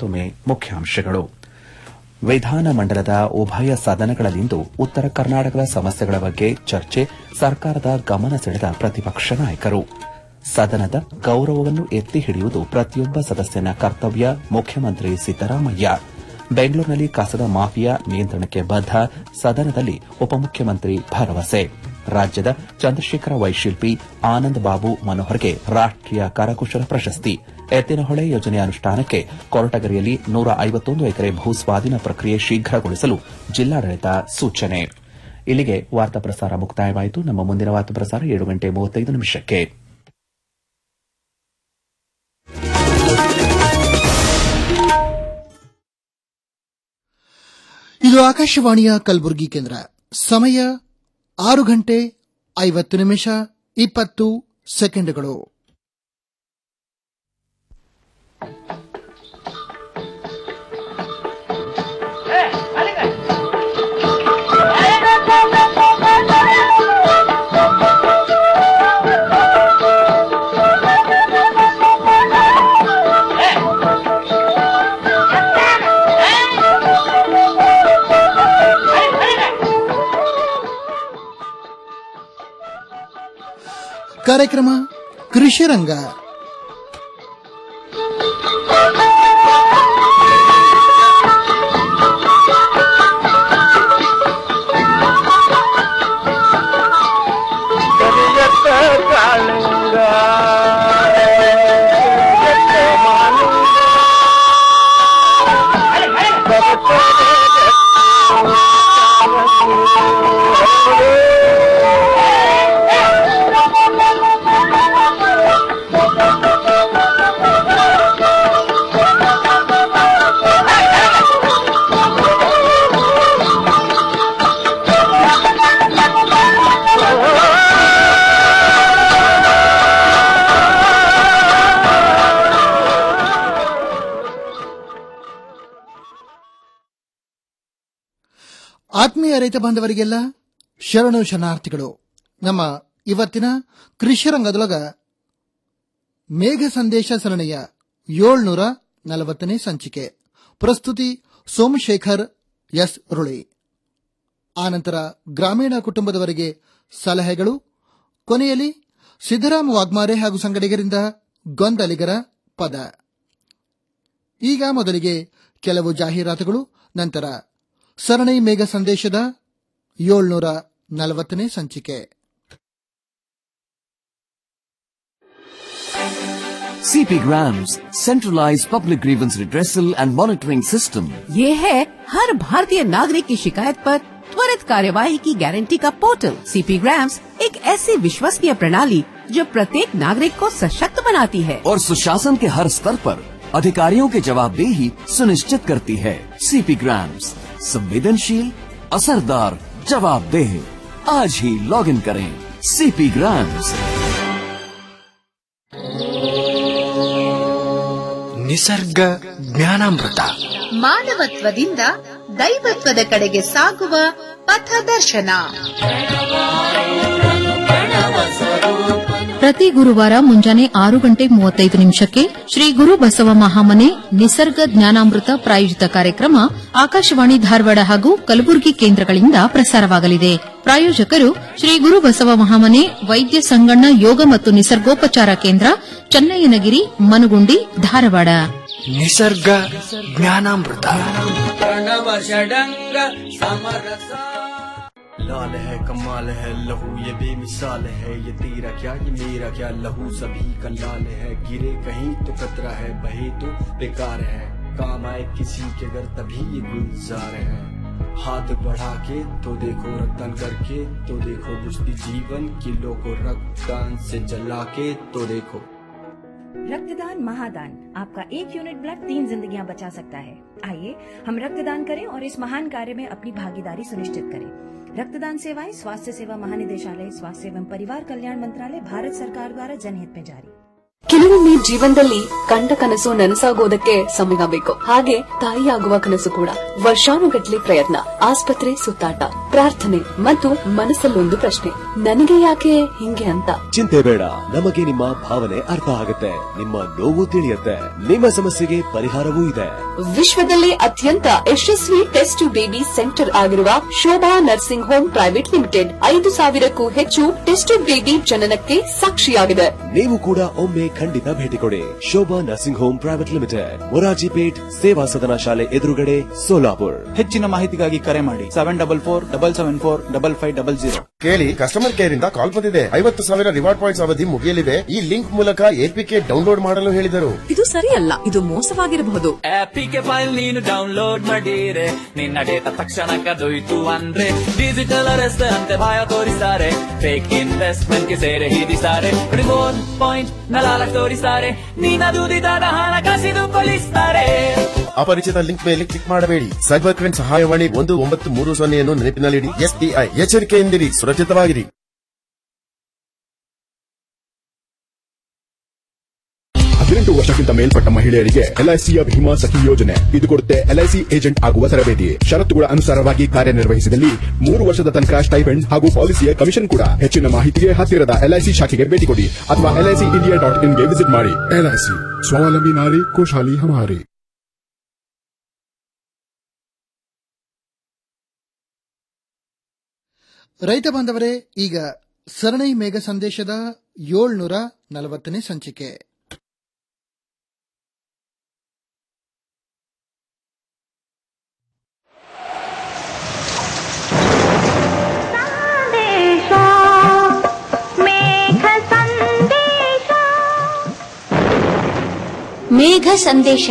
ಮತ್ತೊಮ್ಮೆ ಮುಖ್ಯಾಂಶಗಳು ವಿಧಾನಮಂಡಲದ ಉಭಯ ಸದನಗಳಲ್ಲಿಂದು ಉತ್ತರ ಕರ್ನಾಟಕದ ಸಮಸ್ಯೆಗಳ ಬಗ್ಗೆ ಚರ್ಚೆ ಸರ್ಕಾರದ ಗಮನ ಸೆಳೆದ ಪ್ರತಿಪಕ್ಷ ನಾಯಕರು ಸದನದ ಗೌರವವನ್ನು ಎತ್ತಿ ಹಿಡಿಯುವುದು ಪ್ರತಿಯೊಬ್ಬ ಸದಸ್ಯನ ಕರ್ತವ್ಯ ಮುಖ್ಯಮಂತ್ರಿ ಸಿದ್ದರಾಮಯ್ಯ ಬೆಂಗಳೂರಿನಲ್ಲಿ ಕಸದ ಮಾಫಿಯಾ ನಿಯಂತ್ರಣಕ್ಕೆ ಬದ್ದ ಸದನದಲ್ಲಿ ಉಪಮುಖ್ಯಮಂತ್ರಿ ಭರವಸೆ ರಾಜ್ಯದ ಚಂದ್ರಶೇಖರ ವೈಶಿಲ್ಪಿ ಆನಂದ್ ಬಾಬು ಮನೋಹರ್ಗೆ ರಾಷ್ಟೀಯ ಕರಕುಶಲ ಪ್ರಶಸ್ತಿ ಎತ್ತಿನಹೊಳೆ ಯೋಜನೆ ಅನುಷ್ಠಾನಕ್ಕೆ ಕೊರಟಗೆರೆಯಲ್ಲಿ ನೂರ ಐವತ್ತೊಂದು ಎಕರೆ ಭೂಸ್ವಾಧೀನ ಪ್ರಕ್ರಿಯೆ ಶೀಘ್ರಗೊಳಿಸಲು ಜಿಲ್ಲಾಡಳಿತ ಸೂಚನೆ ಇಲ್ಲಿಗೆ ವಾರ್ತಾ ಪ್ರಸಾರ ಮುಕ್ತಾಯವಾಯಿತು ನಮ್ಮ ಮುಂದಿನ ವಾರ್ತಾ ಪ್ರಸಾರ ಏಳು ಗಂಟೆ ಮೂವತ್ತೈದು ನಿಮಿಷಕ್ಕೆ ಇದು ಆಕಾಶವಾಣಿಯ ಕಲಬುರಗಿ ಕೇಂದ್ರ ಸಮಯ ಆರು ಗಂಟೆ ಐವತ್ತು ನಿಮಿಷ ಇಪ್ಪತ್ತು ಸೆಕೆಂಡ್ಗಳು ಕಾರ್ಯಕ್ರಮ ಕೃಷಿ ರಂಗ ಕರಿಯತ್ತ ಕಾಳಿಂಗ ಕರಿಯತ್ತ ಮಾಲಿಂಗ ಆತ್ಮೀಯ ರೈತ ಬಾಂಧವರಿಗೆಲ್ಲ ಶರಣು ಶರಣಾರ್ಥಿಗಳು ನಮ್ಮ ಇವತ್ತಿನ ಕೃಷಿ ರಂಗದೊಳಗ ಮೇಘ ಸಂದೇಶ ಸರಣಿಯ ಏಳ್ನೂರ ನಲವತ್ತನೇ ಸಂಚಿಕೆ ಪ್ರಸ್ತುತಿ ಸೋಮಶೇಖರ್ ಎಸ್ ರುಳಿ ಆನಂತರ ಗ್ರಾಮೀಣ ಕುಟುಂಬದವರಿಗೆ ಸಲಹೆಗಳು ಕೊನೆಯಲ್ಲಿ ಸಿದ್ದರಾಮ ವಾಗ್ಮಾರೆ ಹಾಗೂ ಸಂಗಡಿಗರಿಂದ ಗೊಂದಲಿಗರ ಪದ ಈಗ ಮೊದಲಿಗೆ ಕೆಲವು ಜಾಹೀರಾತುಗಳು ನಂತರ ಸರಣಿ ಮೇಘ ಸಂದೇಶದ ಏಳ್ನೂರ ನಲವತ್ತನೇ ಸಂಚಿಕೆ CP Grams, centralized public grievance redressal and monitoring system. ये है हर भारतीय नागरिक की शिकायत पर त्वरित कार्यवाही की गारंटी का पोर्टल सीपी ग्राम्स एक ऐसी विश्वसनीय प्रणाली जो प्रत्येक नागरिक को सशक्त बनाती है और सुशासन के हर स्तर पर अधिकारियों की जवाबदेही सुनिश्चित करती है सीपी ग्राम्स संवेदनशील असरदार जवाबदेह आज ही लॉग इन करें सीपी ग्राम्स ನಿಸರ್ಗ ಜ್ಞಾನಾಮೃತ ಮಾನವತ್ವದಿಂದ ದೈವತ್ವದ ಕಡೆಗೆ ಸಾಗುವ ಪಥದರ್ಶನ ಪ್ರತಿ ಗುರುವಾರ ಮುಂಜಾನೆ ಆರು ಗಂಟೆ ಮೂವತ್ತೈದು ನಿಮಿಷಕ್ಕೆ ಶ್ರೀ ಗುರು ಬಸವ ಮಹಾಮನೆ ನಿಸರ್ಗ ಜ್ಞಾನಾಮೃತ ಪ್ರಾಯೋಜಿತ ಕಾರ್ಯಕ್ರಮ ಆಕಾಶವಾಣಿ ಧಾರವಾಡ ಹಾಗೂ ಕಲಬುರಗಿ ಕೇಂದ್ರಗಳಿಂದ ಪ್ರಸಾರವಾಗಲಿದೆ ಪ್ರಾಯೋಜಕರು ಶ್ರೀ ಗುರು ಬಸವ ಮಹಾಮನೆ ವೈದ್ಯ ಸಂಗಣ್ಣ ಯೋಗ ಮತ್ತು ನಿಸರ್ಗೋಪಚಾರ ಕೇಂದ್ರ ಚನ್ನಯ್ಯನಗಿರಿ ಮನುಗುಂಡಿ ಧಾರವಾಡ ನಿಸರ್ಗ ಜ್ಞಾನಾಮೃತ लाल है कमाल है लहू ये बेमिसाल है ये तेरा क्या ये मेरा क्या लहू सभी का लाल है गिरे कहीं तो कतरा है बहे तो बेकार है काम आए किसी के घर तभी ये गुलजार है हाथ बढ़ा के तो देखो रक्तदान करके तो देखो बुझती जीवन किलो को रक्तदान से जला के तो देखो रक्तदान महादान आपका एक यूनिट ब्लड तीन जिंदगियां बचा सकता है आइए हम रक्तदान करें और इस महान कार्य में अपनी भागीदारी सुनिश्चित करें रक्तदान सेवाएं स्वास्थ्य सेवा महानिदेशालय स्वास्थ्य एवं परिवार कल्याण मंत्रालय भारत सरकार द्वारा जनहित में जारी ಕೆಲವೊಮ್ಮೆ ಜೀವನದಲ್ಲಿ ಕಂಡ ಕನಸು ನನಸಾಗೋದಕ್ಕೆ ಸಮಯ ಬೇಕು ಹಾಗೆ ತಾಯಿಯಾಗುವ ಕನಸು ಕೂಡ ವರ್ಷಾನುಗಟ್ಲೆ ಪ್ರಯತ್ನ ಆಸ್ಪತ್ರೆ ಸುತ್ತಾಟ ಪ್ರಾರ್ಥನೆ ಮತ್ತು ಮನಸ್ಸಲ್ಲೊಂದು ಪ್ರಶ್ನೆ ನನಗೆ ಯಾಕೆ ಹಿಂಗೆ ಅಂತ ಚಿಂತೆ ಬೇಡ ನಮಗೆ ನಿಮ್ಮ ಭಾವನೆ ಅರ್ಥ ಆಗುತ್ತೆ ನಿಮ್ಮ ನೋವು ತಿಳಿಯುತ್ತೆ ನಿಮ್ಮ ಸಮಸ್ಯೆಗೆ ಪರಿಹಾರವೂ ಇದೆ ವಿಶ್ವದಲ್ಲೇ ಅತ್ಯಂತ ಯಶಸ್ವಿ ಟೆಸ್ಟ್ ಬೇಬಿ ಸೆಂಟರ್ ಆಗಿರುವ Shobha nursing home private limited ಐದು ಸಾವಿರಕ್ಕೂ ಹೆಚ್ಚು ಟೆಸ್ಟ್ ಬೇಬಿ ಜನನಕ್ಕೆ ಸಾಕ್ಷಿಯಾಗಿದೆ ನೀವು ಕೂಡ ಒಮ್ಮೆ ಖಂಡಿತ ಭೇಟಿ ಕೊಡಿ Shobha nursing home private limited Morajipet Seva Sadana ಶಾಲೆ ಎದುರುಗಡೆ ಸೋಲಾಪುರ್ ಹೆಚ್ಚಿನ ಮಾಹಿತಿಗಾಗಿ ಕರೆ ಮಾಡಿ seven double four double seven four double five double zero ಕೇಳಿ ಕಸ್ಟಮರ್ ಕೇರ್ ಇಂದ ಕಾಲ್ ಬಂದಿದೆ ಐವತ್ತು ಸಾವಿರ ರಿವಾರ್ಡ್ ಪಾಯಿಂಟ್ಸ್ ಅವಧಿ ಮುಗಿಯಲಿದೆ ಈ ಲಿಂಕ್ ಮೂಲಕ ಎಪಿಕೆ ಡೌನ್ಲೋಡ್ ಮಾಡಲು ಹೇಳಿದರು ಇದು ಸರಿಯಲ್ಲ ಇದು ಮೋಸವಾಗಿರಬಹುದು ಆಪಿಗೆ ಫೈಲ್ ನೀನು ಡೌನ್ಲೋಡ್ ಮಾಡಿರೆ ನಿನ್ನ ಡೇಟಾ ತಕ್ಷಣ ಕದೊಯ್ತು ಅಂದ್ರೆ ಡಿಜಿಟಲ್ ಅರೆಸ್ಟ್ ಅಂತೆ ಭಯ ತೋರಿಸ್ತಾರೆ ಫೇಕ್ ಇನ್ವೆಸ್ಟ್ಮೆಂಟ್ ಗೆ ಸೇರೆ ಹಿಡಿಸ್ತಾರೆ ರಿವೋರ್ಡ್ ಪಾಯಿಂಟ್ ನಲಾಲಕ್ ತೋರಿಸ್ತಾರೆ ನೀನ ದುಡಿದಾದ ಹಣ ಕಸಿದುಕೊಳ್ಳಿಸ್ತಾರೆ ಅಪರಿಚಿತ ಲಿಂಕ್ ಮೇಲೆ ಕ್ಲಿಕ್ ಮಾಡಬೇಡಿ ಸೈಬರ್ ಕ್ರೈಮ್ ಸಹಾಯವಾಣಿ ಒಂದು ಒಂಬತ್ತು ಮೂರು ಸೊನ್ನೆಯನ್ನು ನೆನಪಿನಲ್ಲಿಡಿ ಎಸ್ಬಿಐ ಎಚ್ಚರಿಕೆಯಿಂದಿರಿ ಸುರಕ್ಷಿತವಾಗಿರಿ ಹದಿನೆಂಟು ವರ್ಷಕ್ಕಿಂತ ಮೇಲ್ಪಟ್ಟ ಮಹಿಳೆಯರಿಗೆ ಎಲ್ಐಸಿಯ ಭೀಮಾ ಸಖಿ ಯೋಜನೆ ಇದು ಕೊಡುತ್ತೆ ಎಲ್ಐಸಿ ಏಜೆಂಟ್ ಆಗುವ ತರಬೇತಿ ಷರತ್ತುಗಳ ಅನುಸಾರವಾಗಿ ಕಾರ್ಯನಿರ್ವಹಿಸಿದಲ್ಲಿ ಮೂರು ವರ್ಷದ ತನಕ ಸ್ಟೈಪೆಂಡ್ ಹಾಗೂ ಪಾಲಿಸಿಯ ಕಮಿಷನ್ ಕೂಡ ಹೆಚ್ಚಿನ ಮಾಹಿತಿಗೆ ಹತ್ತಿರದ ಎಲ್ಐಸಿ ಶಾಖೆಗೆ ಭೇಟಿ ಕೊಡಿ ಅಥವಾ ಎಲ್ಐಸಿ ಇಂಡಿಯಾ ಡಾಟ್ ಇನ್ಗೆ ವಿಸಿಟ್ ಮಾಡಿ ಎಲ್ಐಸಿ ಸ್ವಾವಲಂಬಿ ನಾರಿ ಖುಷಹಾಲಿ ಹಮಾರಿ ರೈತ ಬಾಂಧವರೇ ಈಗ ಸರಣಿ ಮೇಘ ಸಂದೇಶದ ಏಳ್ನೂರ ನಲವತ್ತನೇ ಸಂಚಿಕೆ ಮೇಘ ಸಂದೇಶ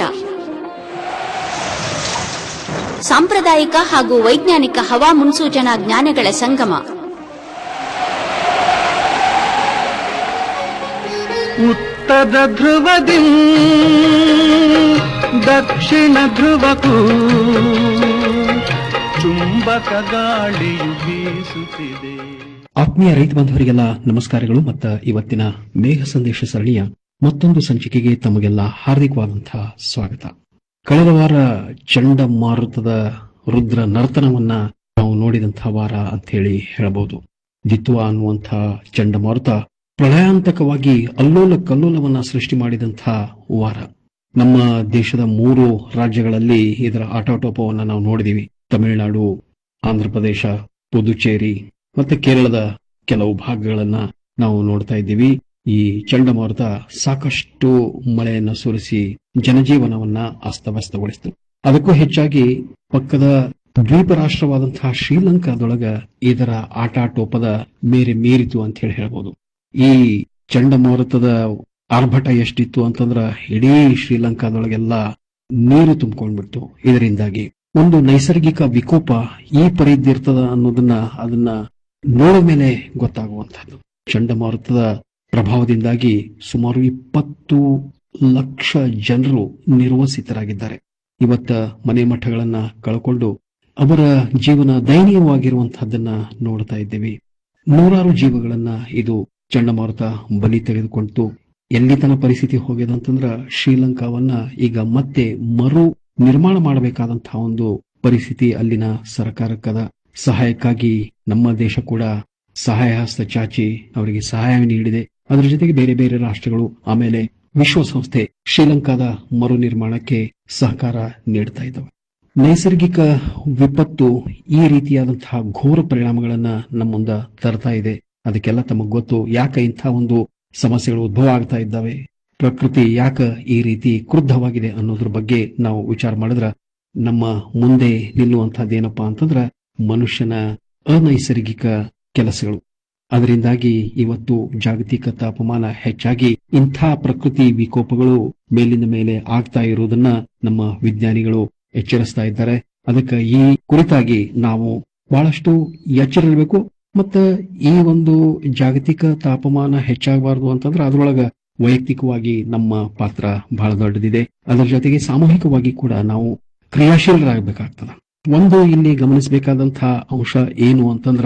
ಸಾಂಪ್ರದಾಯಿಕ ಹಾಗೂ ವೈಜ್ಞಾನಿಕ ಹವಾ ಮುನ್ಸೂಚನಾ ಜ್ಞಾನಗಳ ಸಂಗಮ ಉತ್ತರ ಧ್ರುವದಿ ದಕ್ಷಿಣ ಧ್ರುವಕ್ಕೂ ಚುಂಬಕ ಗಾಳಿಯು ಬೀಸುತ್ತಿದೆ ಆತ್ಮೀಯ ರೈತ ಬಾಂಧವರಿಗೆಲ್ಲ ನಮಸ್ಕಾರಗಳು ಮತ್ತು ಇವತ್ತಿನ ಮೇಘ ಸಂದೇಶ ಸರಣಿಯ ಮತ್ತೊಂದು ಸಂಚಿಕೆಗೆ ತಮಗೆಲ್ಲ ಹಾರ್ದಿಕವಾದಂತಹ ಸ್ವಾಗತ ಕಳೆದ ವಾರ ಚಂಡಮಾರುತದ ರುದ್ರ ನರ್ತನವನ್ನ ನಾವು ನೋಡಿದಂತಹ ವಾರ ಅಂತ ಹೇಳಿ ಹೇಳಬಹುದು ದಿತ್ವ ಅನ್ನುವಂಥ ಚಂಡಮಾರುತ ಪ್ರಳಯಾಂತಕವಾಗಿ ಅಲ್ಲೋಲ ಕಲ್ಲೋಲವನ್ನ ಸೃಷ್ಟಿ ಮಾಡಿದಂತಹ ವಾರ ನಮ್ಮ ದೇಶದ ಮೂರು ರಾಜ್ಯಗಳಲ್ಲಿ ಇದರ ಆಟೋಟೋಪವನ್ನ ನಾವು ನೋಡಿದೀವಿ ತಮಿಳುನಾಡು ಆಂಧ್ರಪ್ರದೇಶ ಪುದುಚೇರಿ ಮತ್ತೆ ಕೇರಳದ ಕೆಲವು ಭಾಗಗಳನ್ನ ನಾವು ನೋಡ್ತಾ ಇದ್ದೀವಿ ಈ ಚಂಡಮಾರುತ ಸಾಕಷ್ಟು ಮಳೆಯನ್ನ ಸುರಿಸಿ ಜನಜೀವನವನ್ನ ಅಸ್ತವ್ಯಸ್ತಗೊಳಿಸಿತು ಅದಕ್ಕೂ ಹೆಚ್ಚಾಗಿ ಪಕ್ಕದ ದ್ವೀಪ ರಾಷ್ಟ್ರವಾದಂತಹ ಶ್ರೀಲಂಕಾದೊಳಗ ಇದರ ಆಟಾಟೋಪದ ಮೇರೆ ಮೀರಿತು ಅಂತ ಹೇಳಿ ಹೇಳ್ಬೋದು ಈ ಚಂಡಮಾರುತದ ಆರ್ಭಟ ಎಷ್ಟಿತ್ತು ಅಂತಂದ್ರ ಇಡೀ ಶ್ರೀಲಂಕಾದೊಳಗೆಲ್ಲ ನೀರು ತುಂಬಿಕೊಂಡ್ಬಿಡ್ತು ಇದರಿಂದಾಗಿ ಒಂದು ನೈಸರ್ಗಿಕ ವಿಕೋಪ ಈ ಪರಿದ್ದಿರ್ತದ ಅನ್ನೋದನ್ನ ಅದನ್ನ ನೋಡಿದ ಮೇಲೆ ಗೊತ್ತಾಗುವಂತಹದ್ದು ಚಂಡಮಾರುತದ ಪ್ರಭಾವದಿಂದಾಗಿ ಸುಮಾರು ಇಪ್ಪತ್ತು ಲಕ್ಷ ಜನರು ನಿರ್ವಸಿತರಾಗಿದ್ದಾರೆ ಇವತ್ತ ಮನೆ ಮಠಗಳನ್ನ ಕಳ್ಕೊಂಡು ಅವರ ಜೀವನ ದಯನೀಯವಾಗಿರುವಂತಹದ್ದನ್ನ ನೋಡ್ತಾ ಇದ್ದೀವಿ ನೂರಾರು ಜೀವಗಳನ್ನ ಇದು ಚಂಡಮಾರುತ ಬಲಿ ತೆಗೆದುಕೊಂಡು ಎಲ್ಲಿ ತನ ಪರಿಸ್ಥಿತಿ ಹೋಗಿದೆ ಅಂತಂದ್ರ ಶ್ರೀಲಂಕಾವನ್ನ ಈಗ ಮತ್ತೆ ಮರು ನಿರ್ಮಾಣ ಮಾಡಬೇಕಾದಂತಹ ಒಂದು ಪರಿಸ್ಥಿತಿ ಅಲ್ಲಿನ ಸರ್ಕಾರಕ್ಕದ ಸಹಾಯಕ್ಕಾಗಿ ನಮ್ಮ ದೇಶ ಕೂಡ ಸಹಾಯ ಹಸ್ತ ಚಾಚಿ ಅವರಿಗೆ ಸಹಾಯ ನೀಡಿದೆ ಅದರ ಜೊತೆಗೆ ಬೇರೆ ಬೇರೆ ರಾಷ್ಟ್ರಗಳು ಆಮೇಲೆ ವಿಶ್ವಸಂಸ್ಥೆ ಶ್ರೀಲಂಕಾದ ಮರು ನಿರ್ಮಾಣಕ್ಕೆ ಸಹಕಾರ ನೀಡ್ತಾ ಇದ್ದಾವೆ ನೈಸರ್ಗಿಕ ವಿಪತ್ತು ಈ ರೀತಿಯಾದಂತಹ ಘೋರ ಪರಿಣಾಮಗಳನ್ನ ನಮ್ಮ ಮುಂದ ತರ್ತಾ ಇದೆ ಅದಕ್ಕೆಲ್ಲ ತಮಗ್ ಗೊತ್ತು ಯಾಕೆ ಇಂಥ ಒಂದು ಸಮಸ್ಯೆಗಳು ಉದ್ಭವ ಆಗ್ತಾ ಇದ್ದಾವೆ ಪ್ರಕೃತಿ ಯಾಕ ಈ ರೀತಿ ಕ್ರುದ್ಧವಾಗಿದೆ ಅನ್ನೋದ್ರ ಬಗ್ಗೆ ನಾವು ವಿಚಾರ ಮಾಡಿದ್ರ ನಮ್ಮ ಮುಂದೆ ನಿಲ್ಲುವಂತಹದ್ದೇನಪ್ಪಾ ಅಂತಂದ್ರ ಮನುಷ್ಯನ ಅನೈಸರ್ಗಿಕ ಕೆಲಸಗಳು ಅದರಿಂದಾಗಿ ಇವತ್ತು ಜಾಗತಿಕ ತಾಪಮಾನ ಹೆಚ್ಚಾಗಿ ಇಂಥ ಪ್ರಕೃತಿ ವಿಕೋಪಗಳು ಮೇಲಿನ ಮೇಲೆ ಆಗ್ತಾ ಇರುವುದನ್ನ ನಮ್ಮ ವಿಜ್ಞಾನಿಗಳು ಎಚ್ಚರಿಸ್ತಾ ಇದ್ದಾರೆ ಅದಕ್ಕೆ ಈ ಕುರಿತಾಗಿ ನಾವು ಬಹಳಷ್ಟು ಎಚ್ಚರಿರಬೇಕು ಮತ್ತು ಈ ಒಂದು ಜಾಗತಿಕ ತಾಪಮಾನ ಹೆಚ್ಚಾಗಬಾರದು ಅಂತಂದ್ರೆ ಅದರೊಳಗ ವೈಯಕ್ತಿಕವಾಗಿ ನಮ್ಮ ಪಾತ್ರ ಬಹಳ ದೊಡ್ಡದಿದೆ ಅದರ ಜೊತೆಗೆ ಸಾಮೂಹಿಕವಾಗಿ ಕೂಡ ನಾವು ಕ್ರಿಯಾಶೀಲರಾಗಬೇಕಾಗ್ತದ ಒಂದು ಇಲ್ಲಿ ಗಮನಿಸಬೇಕಾದಂತಹ ಅಂಶ ಏನು ಅಂತಂದ್ರ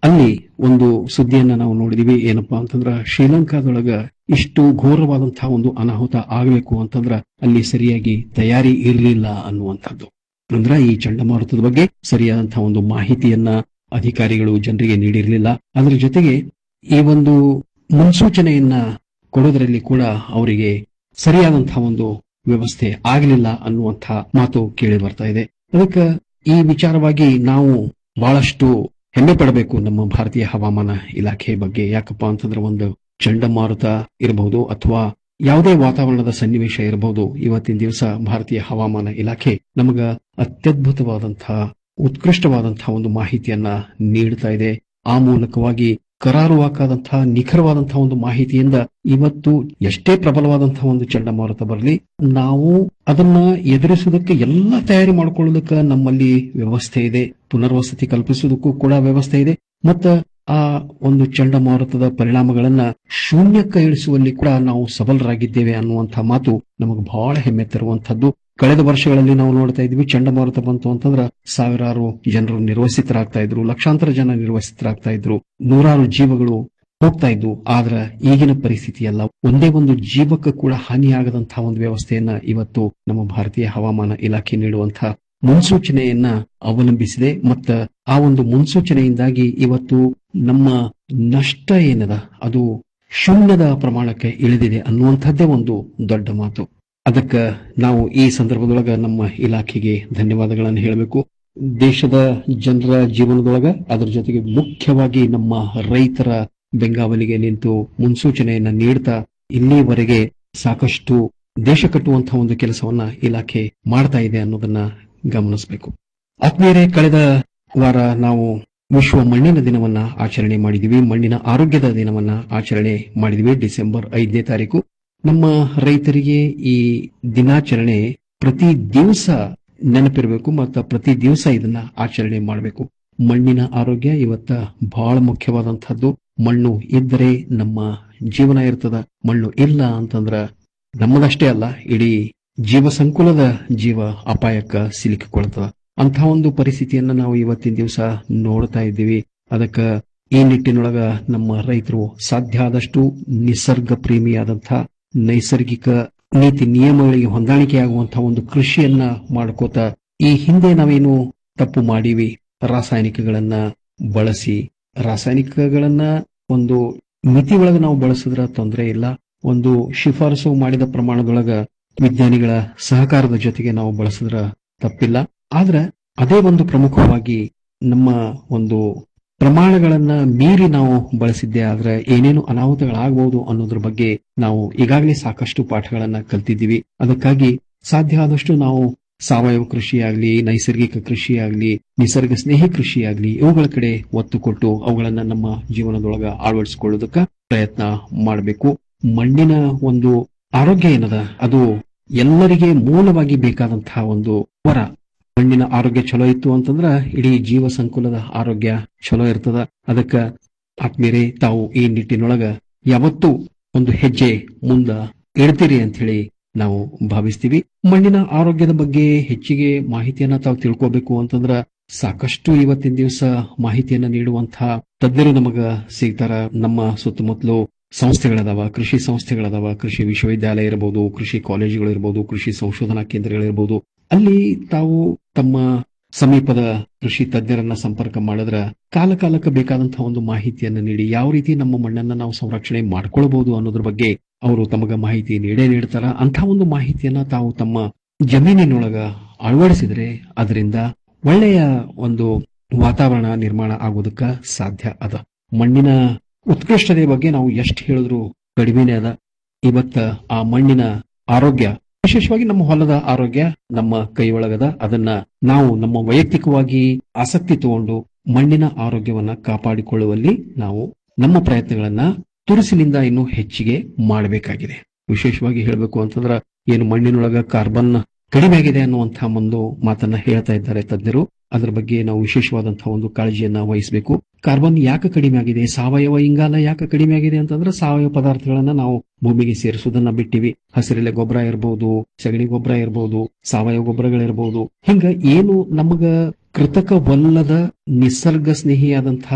ಅಲ್ಲಿ ಒಂದು ಸುದ್ದಿಯನ್ನ ನಾವು ನೋಡಿದೀವಿ ಏನಪ್ಪಾ ಅಂತಂದ್ರ ಶ್ರೀಲಂಕಾದೊಳಗ ಇಷ್ಟು ಘೋರವಾದಂತಹ ಒಂದು ಅನಾಹುತ ಆಗಬೇಕು ಅಂತಂದ್ರ ಅಲ್ಲಿ ಸರಿಯಾಗಿ ತಯಾರಿ ಇರಲಿಲ್ಲ ಅನ್ನುವಂಥದ್ದು ಅಂದ್ರ ಈ ಚಂಡಮಾರುತದ ಬಗ್ಗೆ ಸರಿಯಾದಂತಹ ಒಂದು ಮಾಹಿತಿಯನ್ನ ಅಧಿಕಾರಿಗಳು ಜನರಿಗೆ ನೀಡಿರಲಿಲ್ಲ ಅದರ ಜೊತೆಗೆ ಈ ಒಂದು ಮುನ್ಸೂಚನೆಯನ್ನ ಕೊಡೋದ್ರಲ್ಲಿ ಕೂಡ ಅವರಿಗೆ ಸರಿಯಾದಂತಹ ಒಂದು ವ್ಯವಸ್ಥೆ ಆಗಲಿಲ್ಲ ಅನ್ನುವಂತಹ ಮಾತು ಕೇಳಿ ಬರ್ತಾ ಇದೆ ಅದಕ್ಕೆ ಈ ವಿಚಾರವಾಗಿ ನಾವು ಬಹಳಷ್ಟು ಹೆಮ್ಮೆ ಪಡಬೇಕು ನಮ್ಮ ಭಾರತೀಯ ಹವಾಮಾನ ಇಲಾಖೆ ಬಗ್ಗೆ ಯಾಕಪ್ಪ ಅಂತಂದ್ರೆ ಒಂದು ಚಂಡಮಾರುತ ಇರಬಹುದು ಅಥವಾ ಯಾವುದೇ ವಾತಾವರಣದ ಸನ್ನಿವೇಶ ಇರಬಹುದು ಇವತ್ತಿನ ದಿವಸ ಭಾರತೀಯ ಹವಾಮಾನ ಇಲಾಖೆ ನಮಗ ಅತ್ಯದ್ಭುತವಾದಂತಹ ಉತ್ಕೃಷ್ಟವಾದಂತಹ ಒಂದು ಮಾಹಿತಿಯನ್ನ ನೀಡ್ತಾ ಇದೆ ಆ ಮೂಲಕವಾಗಿ ಕರಾರುವಾಕಾದಂತಹ ನಿಖರವಾದಂತಹ ಒಂದು ಮಾಹಿತಿಯಿಂದ ಇವತ್ತು ಎಷ್ಟೇ ಪ್ರಬಲವಾದಂತಹ ಒಂದು ಚಂಡಮಾರುತ ಬರಲಿ ನಾವು ಅದನ್ನ ಎದುರಿಸುವುದಕ್ಕೆ ಎಲ್ಲ ತಯಾರಿ ಮಾಡಿಕೊಳ್ಳೋದಕ್ಕೆ ನಮ್ಮಲ್ಲಿ ವ್ಯವಸ್ಥೆ ಇದೆ ಪುನರ್ವಸತಿ ಕಲ್ಪಿಸುವುದಕ್ಕೂ ಕೂಡ ವ್ಯವಸ್ಥೆ ಇದೆ ಮತ್ತ ಆ ಒಂದು ಚಂಡಮಾರುತದ ಪರಿಣಾಮಗಳನ್ನ ಶೂನ್ಯಕ್ಕೆ ಇಳಿಸುವಲ್ಲಿ ಕೂಡ ನಾವು ಸಬಲರಾಗಿದ್ದೇವೆ ಅನ್ನುವಂತಹ ಮಾತು ನಮಗೆ ಬಹಳ ಹೆಮ್ಮೆ ತರುವಂತಹದ್ದು ಕಳೆದ ವರ್ಷಗಳಲ್ಲಿ ನಾವು ನೋಡ್ತಾ ಇದ್ವಿ ಚಂಡಮಾರುತ ಬಂತು ಅಂತಂದ್ರ ಸಾವಿರಾರು ಜನರು ನಿರ್ವಸಿತರಾಗ್ತಾ ಇದ್ರು ಲಕ್ಷಾಂತರ ಜನ ನಿರ್ವಸಿತರಾಗ್ತಾ ಇದ್ರು ನೂರಾರು ಜೀವಗಳು ಹೋಗ್ತಾ ಇದ್ವು ಆದ್ರ ಈಗಿನ ಪರಿಸ್ಥಿತಿ ಅಲ್ಲ ಒಂದೇ ಒಂದು ಜೀವಕ್ಕೆ ಕೂಡ ಹಾನಿಯಾಗದಂತಹ ಒಂದು ವ್ಯವಸ್ಥೆಯನ್ನ ಇವತ್ತು ನಮ್ಮ ಭಾರತೀಯ ಹವಾಮಾನ ಇಲಾಖೆ ನೀಡುವಂತಹ ಮುನ್ಸೂಚನೆಯನ್ನ ಅವಲಂಬಿಸಿದೆ ಮತ್ತ ಆ ಒಂದು ಮುನ್ಸೂಚನೆಯಿಂದಾಗಿ ಇವತ್ತು ನಮ್ಮ ನಷ್ಟ ಏನದ ಅದು ಶೂನ್ಯದ ಪ್ರಮಾಣಕ್ಕೆ ಇಳಿದಿದೆ ಅನ್ನುವಂಥದ್ದೇ ಒಂದು ದೊಡ್ಡ ಮಾತು ಅದಕ್ಕ ನಾವು ಈ ಸಂದರ್ಭದೊಳಗ ನಮ್ಮ ಇಲಾಖೆಗೆ ಧನ್ಯವಾದಗಳನ್ನು ಹೇಳಬೇಕು ದೇಶದ ಜನರ ಜೀವನದೊಳಗ ಅದರ ಜೊತೆಗೆ ಮುಖ್ಯವಾಗಿ ನಮ್ಮ ರೈತರ ಬೆಂಗಾವಲಿಗೆ ನಿಂತು ಮುನ್ಸೂಚನೆಯನ್ನ ನೀಡ್ತಾ ಇಲ್ಲಿವರೆಗೆ ಸಾಕಷ್ಟು ದೇಶ ಕಟ್ಟುವಂತಹ ಒಂದು ಕೆಲಸವನ್ನ ಇಲಾಖೆ ಮಾಡ್ತಾ ಇದೆ ಅನ್ನೋದನ್ನ ಗಮನಿಸಬೇಕು ಆತ್ಮೀಯರೇ ಕಳೆದ ವಾರ ನಾವು ವಿಶ್ವ ಮಣ್ಣಿನ ದಿನವನ್ನ ಆಚರಣೆ ಮಾಡಿದಿವಿ ಮಣ್ಣಿನ ಆರೋಗ್ಯದ ದಿನವನ್ನ ಆಚರಣೆ ಮಾಡಿದಿವಿ ಡಿಸೆಂಬರ್ ಐದನೇ ತಾರೀಕು ನಮ್ಮ ರೈತರಿಗೆ ಈ ದಿನಾಚರಣೆ ಪ್ರತಿ ದಿವಸ ನೆನಪಿರಬೇಕು ಮತ್ತು ಪ್ರತಿ ದಿವಸ ಇದನ್ನ ಆಚರಣೆ ಮಾಡಬೇಕು ಮಣ್ಣಿನ ಆರೋಗ್ಯ ಇವತ್ತ ಬಹಳ ಮುಖ್ಯವಾದಂತಹದ್ದು ಮಣ್ಣು ಇದ್ದರೆ ನಮ್ಮ ಜೀವನ ಇರ್ತದ ಮಣ್ಣು ಇಲ್ಲ ಅಂತಂದ್ರ ನಮ್ಮದಷ್ಟೇ ಅಲ್ಲ ಇಡೀ ಜೀವ ಸಂಕುಲದ ಜೀವ ಅಪಾಯಕ್ಕ ಸಿಲುಕಿಕೊಳ್ತದ ಅಂತ ಒಂದು ಪರಿಸ್ಥಿತಿಯನ್ನ ನಾವು ಇವತ್ತಿನ ದಿವಸ ನೋಡ್ತಾ ಇದ್ದೀವಿ ಅದಕ್ಕ ಈ ನಿಟ್ಟಿನೊಳಗ ನಮ್ಮ ರೈತರು ಸಾಧ್ಯ ಆದಷ್ಟು ನಿಸರ್ಗ ಪ್ರೇಮಿಯಾದಂತಹ ನೈಸರ್ಗಿಕ ನೀತಿ ನಿಯಮಗಳಿಗೆ ಹೊಂದಾಣಿಕೆಯಾಗುವಂತಹ ಒಂದು ಕೃಷಿಯನ್ನ ಮಾಡ್ಕೋತ ಈ ಹಿಂದೆ ನಾವೇನು ತಪ್ಪು ಮಾಡೀವಿ ರಾಸಾಯನಿಕಗಳನ್ನ ಬಳಸಿ ರಾಸಾಯನಿಕಗಳನ್ನ ಒಂದು ಮಿತಿ ಒಳಗೆ ನಾವು ಬಳಸಿದ್ರ ತೊಂದರೆ ಇಲ್ಲ ಒಂದು ಶಿಫಾರಸು ಮಾಡಿದ ಪ್ರಮಾಣದೊಳಗ ವಿಜ್ಞಾನಿಗಳ ಸಹಕಾರದ ಜೊತೆಗೆ ನಾವು ಬಳಸಿದ್ರ ತಪ್ಪಿಲ್ಲ ಆದ್ರೆ ಅದೇ ಒಂದು ಪ್ರಮುಖವಾಗಿ ನಮ್ಮ ಒಂದು ಪ್ರಮಾಣಗಳನ್ನ ಮೀರಿ ನಾವು ಬಳಸಿದ್ದೆ ಆದ್ರೆ ಏನೇನು ಅನಾಹುತಗಳಾಗಬಹುದು ಅನ್ನೋದ್ರ ಬಗ್ಗೆ ನಾವು ಈಗಾಗಲೇ ಸಾಕಷ್ಟು ಪಾಠಗಳನ್ನ ಕಲ್ತಿದ್ದೀವಿ ಅದಕ್ಕಾಗಿ ಸಾಧ್ಯ ಆದಷ್ಟು ನಾವು ಸಾವಯವ ಕೃಷಿ ಆಗ್ಲಿ ನೈಸರ್ಗಿಕ ಕೃಷಿ ಆಗ್ಲಿ ನಿಸರ್ಗ ಸ್ನೇಹಿ ಕೃಷಿ ಆಗ್ಲಿ ಇವುಗಳ ಕಡೆ ಒತ್ತು ಕೊಟ್ಟು ಅವುಗಳನ್ನ ನಮ್ಮ ಜೀವನದೊಳಗ ಅಳವಡಿಸಿಕೊಳ್ಳೋದಕ್ಕ ಪ್ರಯತ್ನ ಮಾಡಬೇಕು ಮಣ್ಣಿನ ಒಂದು ಆರೋಗ್ಯ ಏನದ ಅದು ಎಲ್ಲರಿಗೆ ಮೂಲವಾಗಿ ಬೇಕಾದಂತಹ ಒಂದು ವರ ಮಣ್ಣಿನ ಆರೋಗ್ಯ ಚಲೋ ಇತ್ತು ಅಂತಂದ್ರ ಇಡೀ ಜೀವ ಸಂಕುಲದ ಆರೋಗ್ಯ ಚಲೋ ಇರ್ತದ ಅದಕ್ಕ ಆತ್ಮೀಯರೇ ತಾವು ಈ ನಿಟ್ಟಿನೊಳಗ ಯಾವತ್ತೂ ಒಂದು ಹೆಜ್ಜೆ ಮುಂದ ಇಡ್ತೀರಿ ಅಂತ ಹೇಳಿ ನಾವು ಭಾವಿಸ್ತೀವಿ ಮಣ್ಣಿನ ಆರೋಗ್ಯದ ಬಗ್ಗೆ ಹೆಚ್ಚಿಗೆ ಮಾಹಿತಿಯನ್ನ ತಾವು ತಿಳ್ಕೋಬೇಕು ಅಂತಂದ್ರ ಸಾಕಷ್ಟು ಇವತ್ತಿನ ದಿವಸ ಮಾಹಿತಿಯನ್ನ ನೀಡುವಂತಹ ತಜ್ಞರು ನಮಗ ಸಿಗ್ತಾರ ನಮ್ಮ ಸುತ್ತಮುತ್ತಲು ಸಂಸ್ಥೆಗಳದಾವ ಕೃಷಿ ಸಂಸ್ಥೆಗಳದಾವ ಕೃಷಿ ವಿಶ್ವವಿದ್ಯಾಲಯ ಇರಬಹುದು ಕೃಷಿ ಕಾಲೇಜುಗಳು ಇರಬಹುದು ಕೃಷಿ ಸಂಶೋಧನಾ ಕೇಂದ್ರಗಳಿರಬಹುದು ಅಲ್ಲಿ ತಾವು ತಮ್ಮ ಸಮೀಪದ ಕೃಷಿ ತಜ್ಞರನ್ನ ಸಂಪರ್ಕ ಮಾಡಿದ್ರ ಕಾಲ ಕಾಲಕ್ಕೆ ಬೇಕಾದಂತಹ ಒಂದು ಮಾಹಿತಿಯನ್ನ ನೀಡಿ ಯಾವ ರೀತಿ ನಮ್ಮ ಮಣ್ಣನ್ನ ನಾವು ಸಂರಕ್ಷಣೆ ಮಾಡ್ಕೊಳ್ಬಹುದು ಅನ್ನೋದ್ರ ಬಗ್ಗೆ ಅವರು ತಮಗ ಮಾಹಿತಿ ನೀಡೇ ನೀಡ್ತಾರ ಅಂತ ಒಂದು ಮಾಹಿತಿಯನ್ನ ತಾವು ತಮ್ಮ ಜಮೀನಿನೊಳಗ ಅಳವಡಿಸಿದ್ರೆ ಅದರಿಂದ ಒಳ್ಳೆಯ ಒಂದು ವಾತಾವರಣ ನಿರ್ಮಾಣ ಆಗೋದಕ್ಕ ಸಾಧ್ಯ ಅದ ಮಣ್ಣಿನ ಉತ್ಕೃಷ್ಟತೆ ಬಗ್ಗೆ ನಾವು ಎಷ್ಟು ಹೇಳಿದ್ರು ಕಡಿಮೆನೇ ಅದ ಇವತ್ತ ಆ ಮಣ್ಣಿನ ಆರೋಗ್ಯ ವಿಶೇಷವಾಗಿ ನಮ್ಮ ಹೊಲದ ಆರೋಗ್ಯ ನಮ್ಮ ಕೈ ಒಳಗದ ಅದನ್ನ ನಾವು ನಮ್ಮ ವೈಯಕ್ತಿಕವಾಗಿ ಆಸಕ್ತಿ ತಗೊಂಡು ಮಣ್ಣಿನ ಆರೋಗ್ಯವನ್ನ ಕಾಪಾಡಿಕೊಳ್ಳುವಲ್ಲಿ ನಾವು ನಮ್ಮ ಪ್ರಯತ್ನಗಳನ್ನ ತುರುಸಿನಿಂದ ಇನ್ನೂ ಹೆಚ್ಚಿಗೆ ಮಾಡಬೇಕಾಗಿದೆ ವಿಶೇಷವಾಗಿ ಹೇಳಬೇಕು ಅಂತಂದ್ರ ಏನು ಮಣ್ಣಿನೊಳಗ ಕಾರ್ಬನ್ ಕಡಿಮೆ ಆಗಿದೆ ಅನ್ನುವಂತಹ ಒಂದು ಮಾತನ್ನ ಹೇಳ್ತಾ ಇದ್ದಾರೆ ತಜ್ಞರು ಅದರ ಬಗ್ಗೆ ನಾವು ವಿಶೇಷವಾದಂತಹ ಒಂದು ಕಾಳಜಿಯನ್ನ ವಹಿಸಬೇಕು ಕಾರ್ಬನ್ ಯಾಕೆ ಕಡಿಮೆ ಆಗಿದೆ ಸಾವಯವ ಇಂಗಾಲ ಯಾಕೆ ಕಡಿಮೆ ಆಗಿದೆ ಅಂತಂದ್ರೆ ಸಾವಯವ ಪದಾರ್ಥಗಳನ್ನ ನಾವು ಭೂಮಿಗೆ ಸೇರಿಸುವುದನ್ನ ಬಿಟ್ಟಿವಿ ಹಸಿರೆಲೆ ಗೊಬ್ಬರ ಇರಬಹುದು ಸಗಣಿ ಗೊಬ್ಬರ ಇರಬಹುದು ಸಾವಯವ ಗೊಬ್ಬರಗಳಿರಬಹುದು ಹಿಂಗ ಏನು ನಮಗ ಕೃತಕವಲ್ಲದ ನಿಸರ್ಗ ಸ್ನೇಹಿಯಾದಂತಹ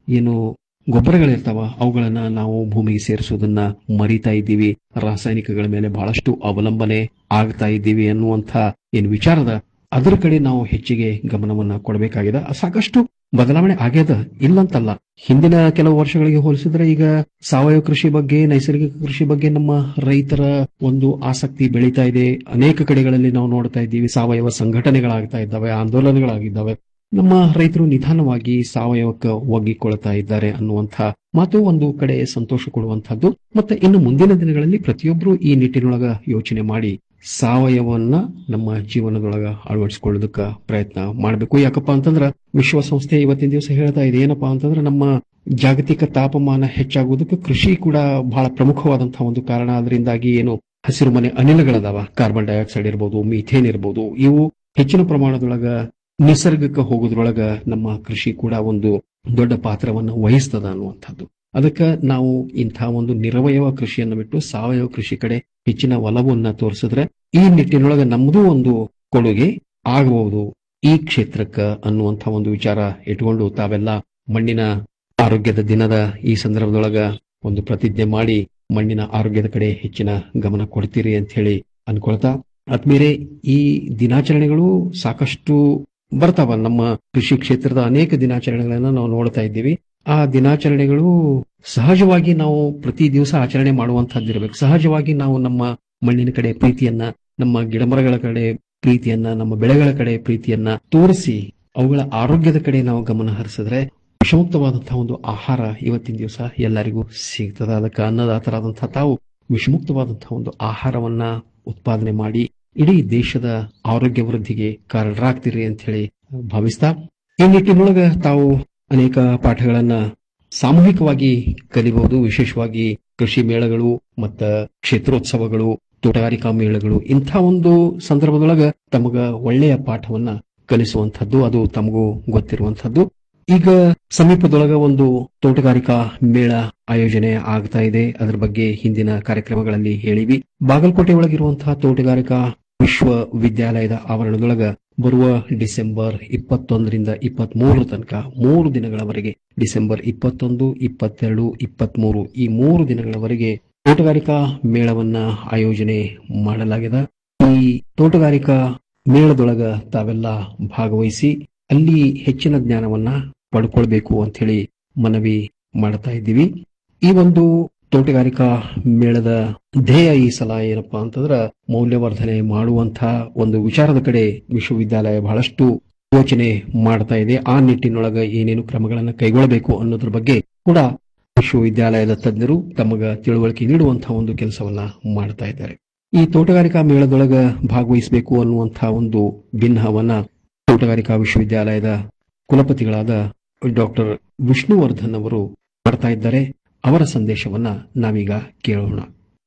ಏನು ಗೊಬ್ಬರಗಳಿರ್ತಾವ ಅವುಗಳನ್ನ ನಾವು ಭೂಮಿಗೆ ಸೇರಿಸುವುದನ್ನ ಮರಿತಾ ಇದ್ದೀವಿ ರಾಸಾಯನಿಕಗಳ ಮೇಲೆ ಬಹಳಷ್ಟು ಅವಲಂಬನೆ ಆಗ್ತಾ ಇದ್ದೀವಿ ಅನ್ನುವಂಥ ಏನ್ ವಿಚಾರದ ಅದರ ಕಡೆ ನಾವು ಹೆಚ್ಚಿಗೆ ಗಮನವನ್ನ ಕೊಡಬೇಕಾಗಿದೆ ಸಾಕಷ್ಟು ಬದಲಾವಣೆ ಆಗ್ಯದ ಇಲ್ಲಂತಲ್ಲ ಹಿಂದಿನ ಕೆಲವು ವರ್ಷಗಳಿಗೆ ಹೋಲಿಸಿದ್ರೆ ಈಗ ಸಾವಯವ ಕೃಷಿ ಬಗ್ಗೆ ನೈಸರ್ಗಿಕ ಕೃಷಿ ಬಗ್ಗೆ ನಮ್ಮ ರೈತರ ಒಂದು ಆಸಕ್ತಿ ಬೆಳೀತಾ ಇದೆ ಅನೇಕ ಕಡೆಗಳಲ್ಲಿ ನಾವು ನೋಡ್ತಾ ಇದ್ದೀವಿ ಸಾವಯವ ಸಂಘಟನೆಗಳಾಗ್ತಾ ಇದ್ದಾವೆ ಆಂದೋಲನಗಳಾಗಿದ್ದಾವೆ ನಮ್ಮ ರೈತರು ನಿಧಾನವಾಗಿ ಸಾವಯವಕ್ಕೆ ಒಗ್ಗಿಕೊಳ್ತಾ ಇದ್ದಾರೆ ಅನ್ನುವಂಥ ಮಾತು ಒಂದು ಕಡೆ ಸಂತೋಷ ಕೊಡುವಂತಹದ್ದು ಮತ್ತೆ ಇನ್ನು ಮುಂದಿನ ದಿನಗಳಲ್ಲಿ ಪ್ರತಿಯೊಬ್ಬರು ಈ ನಿಟ್ಟಿನೊಳಗ ಯೋಚನೆ ಮಾಡಿ ಸಾವಯವನ್ನ ನಮ್ಮ ಜೀವನದೊಳಗ ಅಳವಡಿಸಿಕೊಳ್ಳೋದಕ್ಕ ಪ್ರಯತ್ನ ಮಾಡಬೇಕು ಯಾಕಪ್ಪ ಅಂತಂದ್ರ ವಿಶ್ವಸಂಸ್ಥೆ ಇವತ್ತಿನ ದಿವಸ ಹೇಳ್ತಾ ಇದೆ ಏನಪ್ಪಾ ಅಂತಂದ್ರೆ ನಮ್ಮ ಜಾಗತಿಕ ತಾಪಮಾನ ಹೆಚ್ಚಾಗುವುದಕ್ಕೆ ಕೃಷಿ ಕೂಡ ಬಹಳ ಪ್ರಮುಖವಾದಂತಹ ಒಂದು ಕಾರಣ ಅದರಿಂದಾಗಿ ಏನು ಹಸಿರು ಮನೆ ಅನಿಲಗಳದಾವ ಕಾರ್ಬನ್ ಡೈಆಕ್ಸೈಡ್ ಇರ್ಬೋದು ಮೀಥೇನ್ ಇರ್ಬೋದು ಇವು ಹೆಚ್ಚಿನ ಪ್ರಮಾಣದೊಳಗ ನಿಸರ್ಗಕ್ಕೆ ಹೋಗೋದ್ರೊಳಗ ನಮ್ಮ ಕೃಷಿ ಕೂಡ ಒಂದು ದೊಡ್ಡ ಪಾತ್ರವನ್ನು ವಹಿಸ್ತದ ಅನ್ನುವಂಥದ್ದು ಅದಕ್ಕೆ ನಾವು ಇಂಥ ಒಂದು ನಿರವಯವ ಕೃಷಿಯನ್ನು ಬಿಟ್ಟು ಸಾವಯವ ಕೃಷಿ ಕಡೆ ಹೆಚ್ಚಿನ ಒಲವನ್ನ ತೋರಿಸಿದ್ರೆ ಈ ನಿಟ್ಟಿನೊಳಗ ನಮ್ಮದು ಒಂದು ಕೊಡುಗೆ ಆಗಬಹುದು ಈ ಕ್ಷೇತ್ರಕ್ಕ ಅನ್ನುವಂಥ ಒಂದು ವಿಚಾರ ಇಟ್ಕೊಂಡು ತಾವೆಲ್ಲ ಮಣ್ಣಿನ ಆರೋಗ್ಯದ ದಿನದ ಈ ಸಂದರ್ಭದೊಳಗ ಒಂದು ಪ್ರತಿಜ್ಞೆ ಮಾಡಿ ಮಣ್ಣಿನ ಆರೋಗ್ಯದ ಕಡೆ ಹೆಚ್ಚಿನ ಗಮನ ಕೊಡ್ತೀರಿ ಅಂತ ಹೇಳಿ ಅನ್ಕೊಳ್ತಾ ಆದ್ಮೇಲೆ ಈ ದಿನಾಚರಣೆಗಳು ಸಾಕಷ್ಟು ಬರ್ತಾವ ನಮ್ಮ ಕೃಷಿ ಕ್ಷೇತ್ರದ ಅನೇಕ ದಿನಾಚರಣೆಗಳನ್ನ ನಾವು ನೋಡ್ತಾ ಇದ್ದೀವಿ ಆ ದಿನಾಚರಣೆಗಳು ಸಹಜವಾಗಿ ನಾವು ಪ್ರತಿ ದಿವಸ ಆಚರಣೆ ಮಾಡುವಂತಹದ್ದಿರಬೇಕು ಸಹಜವಾಗಿ ನಾವು ನಮ್ಮ ಮಣ್ಣಿನ ಕಡೆ ಪ್ರೀತಿಯನ್ನ ನಮ್ಮ ಗಿಡಮರಗಳ ಕಡೆ ಪ್ರೀತಿಯನ್ನ ನಮ್ಮ ಬೆಳೆಗಳ ಕಡೆ ಪ್ರೀತಿಯನ್ನ ತೋರಿಸಿ ಅವುಗಳ ಆರೋಗ್ಯದ ಕಡೆ ನಾವು ಗಮನ ಹರಿಸಿದ್ರೆ ವಿಷಮುಕ್ತವಾದಂತಹ ಒಂದು ಆಹಾರ ಇವತ್ತಿನ ದಿವಸ ಎಲ್ಲರಿಗೂ ಸಿಗ್ತದ ಅದಕ್ಕೆ ಅನ್ನದಾತರಾದಂತಹ ತಾವು ವಿಷಮುಕ್ತವಾದಂತಹ ಒಂದು ಆಹಾರವನ್ನ ಉತ್ಪಾದನೆ ಮಾಡಿ ಇಡೀ ದೇಶದ ಆರೋಗ್ಯ ವೃದ್ಧಿಗೆ ಕಾರಣರಾಗ್ತೀರಿ ಅಂತ ಹೇಳಿ ಭಾವಿಸ್ತಾ ಈ ನಿಟ್ಟಿನೊಳಗ ತಾವು ಅನೇಕ ಪಾಠಗಳನ್ನ ಸಾಮೂಹಿಕವಾಗಿ ಕಲಿಬಹುದು ವಿಶೇಷವಾಗಿ ಕೃಷಿ ಮೇಳಗಳು ಮತ್ತ ಕ್ಷೇತ್ರೋತ್ಸವಗಳು ತೋಟಗಾರಿಕಾ ಮೇಳಗಳು ಇಂಥ ಒಂದು ಸಂದರ್ಭದೊಳಗ ತಮಗ ಒಳ್ಳೆಯ ಪಾಠವನ್ನ ಕಲಿಸುವಂತಹದ್ದು ಅದು ತಮಗೂ ಗೊತ್ತಿರುವಂತಹದ್ದು ಈಗ ಸಮೀಪದೊಳಗ ಒಂದು ತೋಟಗಾರಿಕಾ ಮೇಳ ಆಯೋಜನೆ ಆಗ್ತಾ ಇದೆ ಅದರ ಬಗ್ಗೆ ಹಿಂದಿನ ಕಾರ್ಯಕ್ರಮಗಳಲ್ಲಿ ಹೇಳಿವಿ ಬಾಗಲಕೋಟೆ ಒಳಗಿರುವಂತಹ ತೋಟಗಾರಿಕಾ ವಿಶ್ವವಿದ್ಯಾಲಯದ ಆವರಣದೊಳಗ ಬರುವ ಡಿಸೆಂಬರ್ ಇಪ್ಪತ್ತೊಂದರಿಂದ ಇಪ್ಪತ್ತ್ ಮೂರರ ತನಕ ಮೂರು ದಿನಗಳವರೆಗೆ ಡಿಸೆಂಬರ್ ಇಪ್ಪತ್ತೊಂದು ಇಪ್ಪತ್ತೆರಡು ಇಪ್ಪತ್ಮೂರು ಈ ಮೂರು ದಿನಗಳವರೆಗೆ ತೋಟಗಾರಿಕಾ ಮೇಳವನ್ನ ಆಯೋಜನೆ ಮಾಡಲಾಗಿದೆ ಈ ತೋಟಗಾರಿಕಾ ಮೇಳದೊಳಗ ತಾವೆಲ್ಲ ಭಾಗವಹಿಸಿ ಅಲ್ಲಿ ಹೆಚ್ಚಿನ ಜ್ಞಾನವನ್ನ ಪಡ್ಕೊಳ್ಬೇಕು ಅಂತ ಹೇಳಿ ಮನವಿ ಮಾಡ್ತಾ ಇದ್ದೀವಿ ಈ ಒಂದು ತೋಟಗಾರಿಕಾ ಮೇಳದ ಧ್ಯೇಯ ಈ ಸಲ ಏನಪ್ಪಾ ಅಂತಂದ್ರ ಮೌಲ್ಯವರ್ಧನೆ ಮಾಡುವಂತ ಒಂದು ವಿಚಾರದ ಕಡೆ ವಿಶ್ವವಿದ್ಯಾಲಯ ಬಹಳಷ್ಟು ಯೋಚನೆ ಮಾಡ್ತಾ ಇದೆ ಆ ನಿಟ್ಟಿನೊಳಗ ಏನೇನು ಕ್ರಮಗಳನ್ನು ಕೈಗೊಳ್ಳಬೇಕು ಅನ್ನೋದ್ರ ಬಗ್ಗೆ ಕೂಡ ವಿಶ್ವವಿದ್ಯಾಲಯದ ತಜ್ಞರು ತಮಗ ತಿಳುವಳಿಕೆ ನೀಡುವಂತಹ ಒಂದು ಕೆಲಸವನ್ನ ಮಾಡ್ತಾ ಇದ್ದಾರೆ ಈ ತೋಟಗಾರಿಕಾ ಮೇಳದೊಳಗ ಭಾಗವಹಿಸಬೇಕು ಅನ್ನುವಂತಹ ಒಂದು ಭಿನ್ನವನ್ನ ತೋಟಗಾರಿಕಾ ವಿಶ್ವವಿದ್ಯಾಲಯದ ಕುಲಪತಿಗಳಾದ ಡಾಕ್ಟರ್ ವಿಷ್ಣುವರ್ಧನ್ ಅವರು ಮಾಡ್ತಾ ಇದ್ದಾರೆ ಅವರ ಸಂದೇಶವನ್ನ ನಾವೀಗ ಕೇಳೋಣ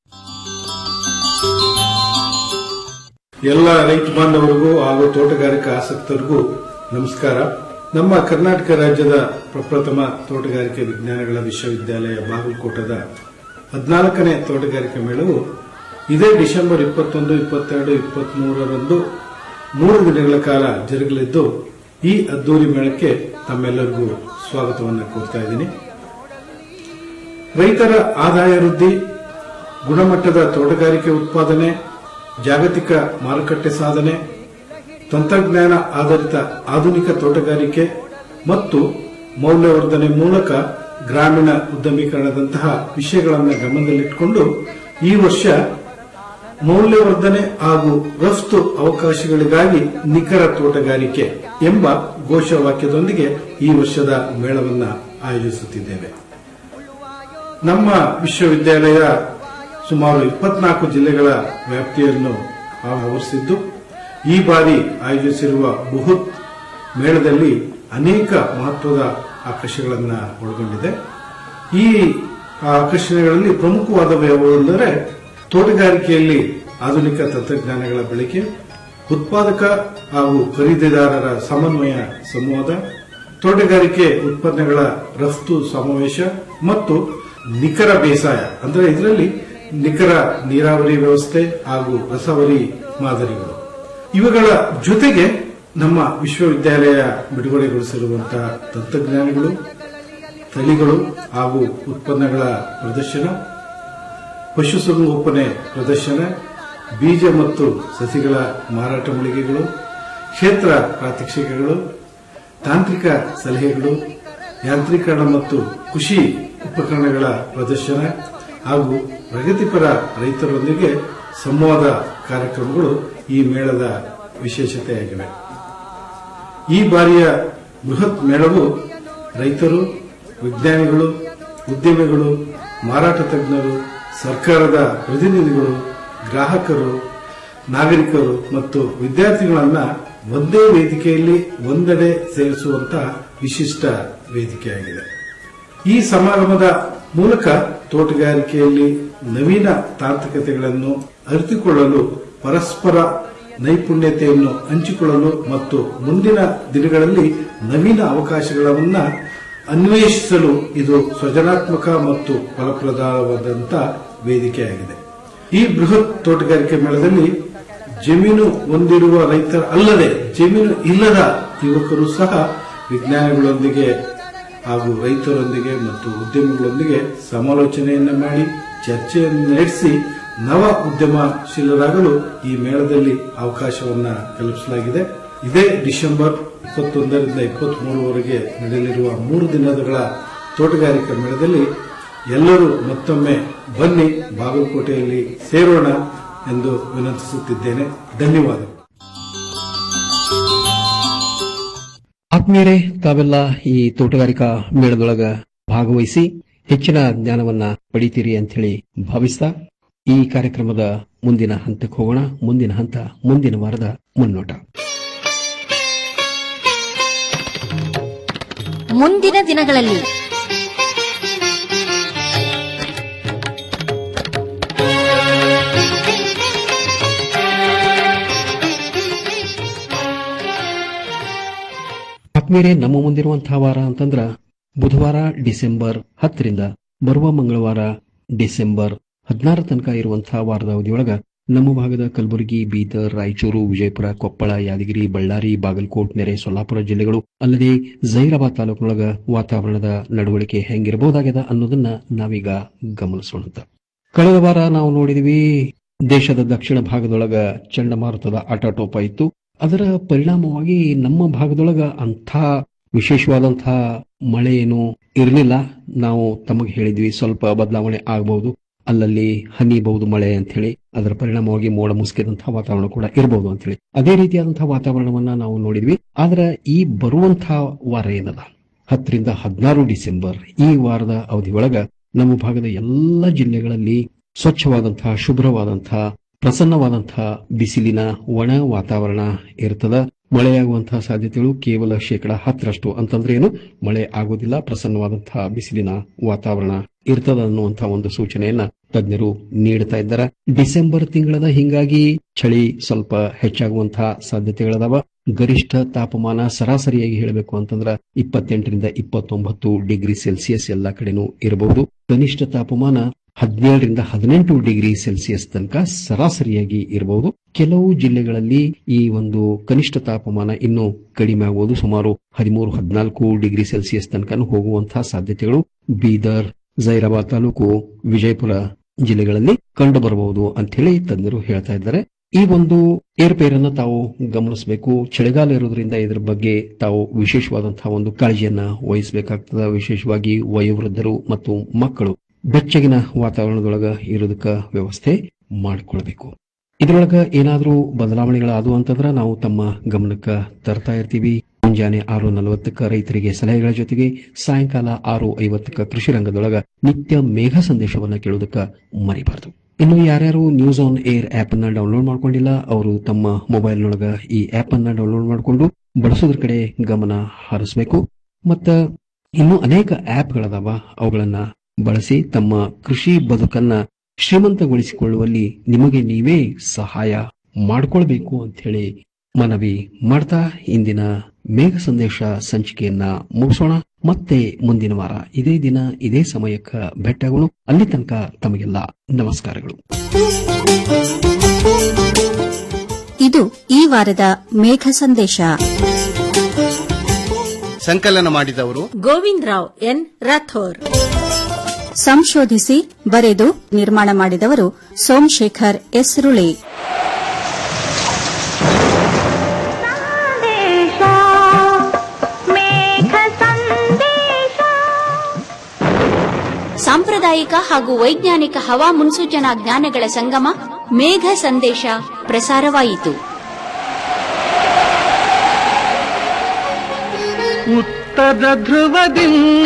ಎಲ್ಲ ರೈತ ಬಾಂಧವರಿಗೂ ಹಾಗೂ ತೋಟಗಾರಿಕಾ ಆಸಕ್ತರಿಗೂ ನಮಸ್ಕಾರ ನಮ್ಮ ಕರ್ನಾಟಕ ರಾಜ್ಯದ ಪ್ರಪ್ರಥಮ ತೋಟಗಾರಿಕೆ ವಿಜ್ಞಾನಗಳ ವಿಶ್ವವಿದ್ಯಾಲಯ ಬಾಗಲಕೋಟದ ಹದಿನಾಲ್ಕನೇ ತೋಟಗಾರಿಕೆ ಮೇಳವು ಇದೇ ಡಿಸೆಂಬರ್ ಇಪ್ಪತ್ತೊಂದು ಇಪ್ಪತ್ತೆರಡು ಇಪ್ಪತ್ಮೂರರಂದು ಮೂರು ದಿನಗಳ ಕಾಲ ಜರುಗಲಿದ್ದು ಈ ಅದ್ದೂರಿ ಮೇಳಕ್ಕೆ ತಮ್ಮೆಲ್ಲರಿಗೂ ಸ್ವಾಗತವನ್ನು ಕೋರ್ತಾ ಇದ್ದೀನಿ ರೈತರ ಆದಾಯ ವೃದ್ಧಿ ಗುಣಮಟ್ಟದ ತೋಟಗಾರಿಕೆ ಉತ್ಪಾದನೆ ಜಾಗತಿಕ ಮಾರುಕಟ್ಟೆ ಸಾಧನೆ ತಂತ್ರಜ್ಞಾನ ಆಧಾರಿತ ಆಧುನಿಕ ತೋಟಗಾರಿಕೆ ಮತ್ತು ಮೌಲ್ಯವರ್ಧನೆ ಮೂಲಕ ಗ್ರಾಮೀಣ ಉದ್ಯಮೀಕರಣದಂತಹ ವಿಷಯಗಳನ್ನು ಗಮನದಲ್ಲಿಟ್ಟುಕೊಂಡು ಈ ವರ್ಷ ಮೌಲ್ಯವರ್ಧನೆ ಹಾಗೂ ರಫ್ತು ಅವಕಾಶಗಳಿಗಾಗಿ ನಿಖರ ತೋಟಗಾರಿಕೆ ಎಂಬ ಘೋಷವಾಕ್ಯದೊಂದಿಗೆ ಈ ವರ್ಷದ ಮೇಳವನ್ನು ಆಯೋಜಿಸುತ್ತಿದ್ದೇವೆ ನಮ್ಮ ವಿಶ್ವವಿದ್ಯಾಲಯ ಸುಮಾರು ಇಪ್ಪತ್ನಾಲ್ಕು ಜಿಲ್ಲೆಗಳ ವ್ಯಾಪ್ತಿಯನ್ನು ಆವರಿಸಿದ್ದು ಈ ಬಾರಿ ಆಯೋಜಿಸಿರುವ ಬೃಹತ್ ಮೇಳದಲ್ಲಿ ಅನೇಕ ಮಹತ್ವದ ಆಕರ್ಷಣೆಗಳನ್ನು ಒಳಗೊಂಡಿದೆ ಈ ಆಕರ್ಷಣೆಗಳಲ್ಲಿ ಪ್ರಮುಖವಾದವು ಯಾವುವು ಎಂದರೆ ತೋಟಗಾರಿಕೆಯಲ್ಲಿ ಆಧುನಿಕ ತಂತ್ರಜ್ಞಾನಗಳ ಬಳಕೆ ಉತ್ಪಾದಕ ಹಾಗೂ ಖರೀದಿದಾರರ ಸಮನ್ವಯ ಸಂವಾದ ತೋಟಗಾರಿಕೆ ಉತ್ಪನ್ನಗಳ ರಫ್ತು ಸಮಾವೇಶ ಮತ್ತು ನಿಖರ ಬೇಸಾಯ ಅಂದರೆ ಇದರಲ್ಲಿ ನಿಖರ ನೀರಾವರಿ ವ್ಯವಸ್ಥೆ ಹಾಗೂ ರಸವರಿ ಮಾದರಿಗಳು ಇವುಗಳ ಜೊತೆಗೆ ನಮ್ಮ ವಿಶ್ವವಿದ್ಯಾಲಯ ಬಿಡುಗಡೆಗೊಳಿಸಿರುವಂತಹ ತಂತ್ರಜ್ಞಾನಗಳು ತಳಿಗಳು ಹಾಗೂ ಉತ್ಪನ್ನಗಳ ಪ್ರದರ್ಶನ ಪಶುಸಂಗೋಪನೆ ಪ್ರದರ್ಶನ ಬೀಜ ಮತ್ತು ಸಸಿಗಳ ಮಾರಾಟ ಮಳಿಗೆಗಳು ಕ್ಷೇತ್ರ ಪ್ರಾತ್ಯಕ್ಷಿಕೆಗಳು ತಾಂತ್ರಿಕ ಸಲಹೆಗಳು ಯಾಂತ್ರೀಕರಣ ಮತ್ತು ಕೃಷಿ ಉಪಕರಣಗಳ ಪ್ರದರ್ಶನ ಹಾಗೂ ಪ್ರಗತಿಪರ ರೈತರೊಂದಿಗೆ ಸಂವಾದ ಕಾರ್ಯಕ್ರಮಗಳು ಈ ಮೇಳದ ವಿಶೇಷತೆಯಾಗಿವೆ ಈ ಬಾರಿಯ ಬೃಹತ್ ಮೇಳವು ರೈತರು ವಿಜ್ಞಾನಿಗಳು ಉದ್ಯಮಿಗಳು ಮಾರಾಟ ತಜ್ಞರು ಸರ್ಕಾರದ ಪ್ರತಿನಿಧಿಗಳು ಗ್ರಾಹಕರು ನಾಗರಿಕರು ಮತ್ತು ವಿದ್ಯಾರ್ಥಿಗಳನ್ನ ಒಂದೇ ವೇದಿಕೆಯಲ್ಲಿ ಒಂದೆಡೆ ಸೇರಿಸುವಂತಹ ವಿಶಿಷ್ಟ ವೇದಿಕೆಯಾಗಿದೆ ಈ ಸಮಾಗಮದ ಮೂಲಕ ತೋಟಗಾರಿಕೆಯಲ್ಲಿ ನವೀನ ತಾಂತ್ರಿಕತೆಗಳನ್ನು ಅರಿತುಕೊಳ್ಳಲು ಪರಸ್ಪರ ನೈಪುಣ್ಯತೆಯನ್ನು ಹಂಚಿಕೊಳ್ಳಲು ಮತ್ತು ಮುಂದಿನ ದಿನಗಳಲ್ಲಿ ನವೀನ ಅವಕಾಶಗಳನ್ನ ಅನ್ವೇಷಿಸಲು ಇದು ಸೃಜನಾತ್ಮಕ ಮತ್ತು ಫಲಪ್ರದವಾದಂತ ವೇದಿಕೆಯಾಗಿದೆ ಈ ಬೃಹತ್ ತೋಟಗಾರಿಕೆ ಮೇಳದಲ್ಲಿ ಜಮೀನು ಹೊಂದಿರುವ ರೈತರ ಅಲ್ಲದೆ ಜಮೀನು ಇಲ್ಲದ ಯುವಕರು ಸಹ ವಿಜ್ಞಾನಿಗಳೊಂದಿಗೆ ಹಾಗೂ ರೈತರೊಂದಿಗೆ ಮತ್ತು ಉದ್ಯಮಿಗಳೊಂದಿಗೆ ಸಮಾಲೋಚನೆಯನ್ನು ಮಾಡಿ ಚರ್ಚೆಯನ್ನು ನಡೆಸಿ ನವ ಉದ್ಯಮಶೀಲರಾಗಲು ಈ ಮೇಳದಲ್ಲಿ ಅವಕಾಶವನ್ನ ಕಲ್ಪಿಸಲಾಗಿದೆ ಇದೇ ಡಿಸೆಂಬರ್ ಇಪ್ಪತ್ತೊಂದರಿಂದ ಇಪ್ಪತ್ಮೂರವರೆಗೆ ನಡೆಯಲಿರುವ ಮೂರು ದಿನಗಳ ತೋಟಗಾರಿಕಾ ಮೇಳದಲ್ಲಿ ಎಲ್ಲರೂ ಮತ್ತೊಮ್ಮೆ ಬನ್ನಿ ಬಾಗಲಕೋಟೆಯಲ್ಲಿ ಸೇರೋಣ ಎಂದು ವಿನಂತಿಸುತ್ತಿದ್ದೇನೆ ಧನ್ಯವಾದಗಳು ಆತ್ಮೀಯರೇ ತಾವೆಲ್ಲ ಈ ತೋಟಗಾರಿಕಾ ಮೇಳದೊಳಗ ಭಾಗವಹಿಸಿ ಹೆಚ್ಚಿನ ಜ್ಞಾನವನ್ನ ಪಡಿತೀರಿ ಅಂತ ಹೇಳಿ ಭಾವಿಸ್ತಾ ಈ ಕಾರ್ಯಕ್ರಮದ ಮುಂದಿನ ಹಂತಕ್ಕೆ ಹೋಗೋಣ ಮುಂದಿನ ಹಂತ ಮುಂದಿನ ವಾರದ ಮುನ್ನೋಟ ಮುಂದಿನ ದಿನಗಳಲ್ಲಿ ಆತ್ಮೀಯರೇ ನಮ್ಮ ಮುಂದಿರುವಂತಹ ವಾರ ಅಂತಂದ್ರ ಬುಧವಾರ ಡಿಸೆಂಬರ್ ಹತ್ತರಿಂದ ಬರುವ ಮಂಗಳವಾರ ಡಿಸೆಂಬರ್ ಹದಿನಾರ ತನಕ ಇರುವಂತಹ ವಾರದ ಅವಧಿಯೊಳಗ ನಮ್ಮ ಭಾಗದ ಕಲಬುರಗಿ ಬೀದರ್ ರಾಯಚೂರು ವಿಜಯಪುರ ಕೊಪ್ಪಳ ಯಾದಗಿರಿ ಬಳ್ಳಾರಿ ಬಾಗಲಕೋಟ್ ನೆರೆ ಸೊಲ್ಲಾಪುರ ಜಿಲ್ಲೆಗಳು ಅಲ್ಲದೆ ಜೈರಾಬಾದ್ ತಾಲೂಕಿನೊಳಗ ವಾತಾವರಣದ ನಡವಳಿಕೆ ಹೆಂಗಿರಬಹುದಾಗ್ಯದ ಅನ್ನೋದನ್ನ ನಾವೀಗ ಗಮನಿಸೋಣ ಕಳೆದ ವಾರ ನಾವು ನೋಡಿದ್ವಿ ದೇಶದ ದಕ್ಷಿಣ ಭಾಗದೊಳಗ ಚಂಡಮಾರುತದ ಆಟಾಟೋಪ ಇತ್ತು ಅದರ ಪರಿಣಾಮವಾಗಿ ನಮ್ಮ ಭಾಗದೊಳಗ ಅಂಥ ವಿಶೇಷವಾದಂತಹ ಮಳೆ ಏನು ಇರಲಿಲ್ಲ ನಾವು ತಮಗೆ ಹೇಳಿದ್ವಿ ಸ್ವಲ್ಪ ಬದಲಾವಣೆ ಆಗಬಹುದು ಅಲ್ಲಲ್ಲಿ ಹನಿಬಹುದು ಮಳೆ ಅಂತ ಹೇಳಿ ಅದರ ಪರಿಣಾಮವಾಗಿ ಮೋಡ ಮುಸುಕಿದಂತಹ ವಾತಾವರಣ ಕೂಡ ಇರಬಹುದು ಅಂತ ಹೇಳಿ ಅದೇ ರೀತಿಯಾದಂತಹ ವಾತಾವರಣವನ್ನ ನಾವು ನೋಡಿದ್ವಿ ಆದ್ರೆ ಈ ಬರುವಂತಹ ವಾರ ಏನದ ಹತ್ತರಿಂದ ಹದಿನಾರು ಡಿಸೆಂಬರ್ ಈ ವಾರದ ಅವಧಿ ಒಳಗ ನಮ್ಮ ಭಾಗದ ಎಲ್ಲ ಜಿಲ್ಲೆಗಳಲ್ಲಿ ಸ್ವಚ್ಛವಾದಂತಹ ಶುಭ್ರವಾದಂತಹ ಪ್ರಸನ್ನವಾದಂತಹ ಬಿಸಿಲಿನ ಒಣ ವಾತಾವರಣ ಇರ್ತದ ಮಳೆಯಾಗುವಂತಹ ಸಾಧ್ಯತೆಗಳು ಕೇವಲ ಶೇಕಡ ಹತ್ತರಷ್ಟು ಅಂತಂದ್ರೆ ಏನು ಮಳೆ ಆಗೋದಿಲ್ಲ ಪ್ರಸನ್ನವಾದಂತಹ ಬಿಸಿಲಿನ ವಾತಾವರಣ ಇರ್ತದ ಅನ್ನುವಂತಹ ಒಂದು ಸೂಚನೆಯನ್ನ ತಜ್ಞರು ನೀಡುತ್ತಾ ಇದ್ದಾರೆ ಡಿಸೆಂಬರ್ ತಿಂಗಳದ ಹಿಂಗಾಗಿ ಚಳಿ ಸ್ವಲ್ಪ ಹೆಚ್ಚಾಗುವಂತಹ ಸಾಧ್ಯತೆಗಳದಾವ ಗರಿಷ್ಠ ತಾಪಮಾನ ಸರಾಸರಿಯಾಗಿ ಹೇಳಬೇಕು ಅಂತಂದ್ರ ಇಪ್ಪತ್ತೆಂಟರಿಂದ ಇಪ್ಪತ್ತೊಂಬತ್ತು ಡಿಗ್ರಿ ಸೆಲ್ಸಿಯಸ್ ಎಲ್ಲಾ ಕಡೆನೂ ಇರಬಹುದು ಕನಿಷ್ಠ ತಾಪಮಾನ ಹದಿನೇಳರಿಂದ ಹದಿನೆಂಟು ಡಿಗ್ರಿ ಸೆಲ್ಸಿಯಸ್ ತನಕ ಸರಾಸರಿಯಾಗಿ ಇರಬಹುದು ಕೆಲವು ಜಿಲ್ಲೆಗಳಲ್ಲಿ ಈ ಒಂದು ಕನಿಷ್ಠ ತಾಪಮಾನ ಇನ್ನೂ ಕಡಿಮೆ ಆಗುವುದು ಸುಮಾರು ಹದಿಮೂರು ಹದಿನಾಲ್ಕು ಡಿಗ್ರಿ ಸೆಲ್ಸಿಯಸ್ ತನಕ ಹೋಗುವಂತಹ ಸಾಧ್ಯತೆಗಳು ಬೀದರ್ ಜೈರಾಬಾದ್ ತಾಲೂಕು ವಿಜಯಪುರ ಜಿಲ್ಲೆಗಳಲ್ಲಿ ಕಂಡು ಬರಬಹುದು ಅಂತ ಹೇಳಿ ತಜ್ಞರು ಹೇಳ್ತಾ ಇದ್ದಾರೆ ಈ ಒಂದು ಏರ್ಪೇರನ್ನ ತಾವು ಗಮನಿಸಬೇಕು ಚಳಿಗಾಲ ಇರೋದ್ರಿಂದ ಇದರ ಬಗ್ಗೆ ತಾವು ವಿಶೇಷವಾದಂತಹ ಒಂದು ಕಾಳಜಿಯನ್ನ ವಹಿಸಬೇಕಾಗ್ತದ ವಿಶೇಷವಾಗಿ ವಯೋವೃದ್ಧರು ಮತ್ತು ಮಕ್ಕಳು ಬೆಚ್ಚಗಿನ ವಾತಾವರಣದೊಳಗ ಇರೋದಕ್ಕ ವ್ಯವಸ್ಥೆ ಮಾಡಿಕೊಳ್ಬೇಕು ಇದರೊಳಗ ಏನಾದರೂ ಬದಲಾವಣೆಗಳಾದವು ಅಂತಂದ್ರ ನಾವು ತಮ್ಮ ಗಮನಕ್ಕ ತರ್ತಾ ಇರ್ತೀವಿ ಮುಂಜಾನೆ ಆರು ನಲವತ್ತಕ್ಕ ರೈತರಿಗೆ ಸಲಹೆಗಳ ಜೊತೆಗೆ ಸಾಯಂಕಾಲ ಆರು ಐವತ್ತಕ್ಕ ಕೃಷಿ ರಂಗದೊಳಗ ನಿತ್ಯ ಮೇಘ ಸಂದೇಶವನ್ನ ಕೇಳೋದಕ್ಕ ಮರಿಬಾರದು ಇನ್ನು ಯಾರ್ಯಾರು ನ್ಯೂಸ್ ಆನ್ ಏರ್ ಆಪ್ ಅನ್ನ ಡೌನ್ಲೋಡ್ ಮಾಡ್ಕೊಂಡಿಲ್ಲ ಅವರು ತಮ್ಮ ಮೊಬೈಲ್ನೊಳಗ ಈ ಆಪ್ ಅನ್ನ ಡೌನ್ಲೋಡ್ ಮಾಡಿಕೊಂಡು ಬಳಸೋದ್ರ ಕಡೆ ಗಮನ ಹರಿಸಬೇಕು ಮತ್ತ ಇನ್ನು ಅನೇಕ ಆಪ್ಗಳದಾವ ಅವುಗಳನ್ನ ಬಳಸಿ ತಮ್ಮ ಕೃಷಿ ಬದುಕನ್ನ ಶ್ರೀಮಂತಗೊಳಿಸಿಕೊಳ್ಳುವಲ್ಲಿ ನಿಮಗೆ ನೀವೇ ಸಹಾಯ ಮಾಡಿಕೊಳ್ಬೇಕು ಅಂತ ಹೇಳಿ ಮನವಿ ಮಾಡ್ತಾ ಇಂದಿನ ಮೇಘ ಸಂದೇಶ ಸಂಚಿಕೆಯನ್ನ ಮುಗಿಸೋಣ ಮತ್ತೆ ಮುಂದಿನ ವಾರ ಇದೇ ದಿನ ಇದೇ ಸಮಯಕ್ಕ ಭೇಟಿಯಾಗೋಣ ಅಲ್ಲಿ ತನಕ ತಮಗೆಲ್ಲ ನಮಸ್ಕಾರಗಳು ಇದು ಈ ವಾರದ ಮೇಘ ಸಂದೇಶ ಸಂಕಲನ ಮಾಡಿದವರು ಗೋವಿಂದ್ ರಾವ್ ಎನ್ ರಾಥೋರ್ ಸಂಶೋಧಿಸಿ ಬರೆದು ನಿರ್ಮಾಣ ಮಾಡಿದವರು ಸೋಮಶೇಖರ್ ಎಸ್ ರುಳಿ ಸಾಂಪ್ರದಾಯಿಕ ಹಾಗೂ ವೈಜ್ಞಾನಿಕ ಹವಾ ಮುನ್ಸೂಚನಾ ಜ್ಞಾನಗಳ ಸಂಗಮ ಮೇಘ ಸಂದೇಶ ಪ್ರಸಾರವಾಯಿತು ಉತ್ತರ ಧ್ರುವದಿ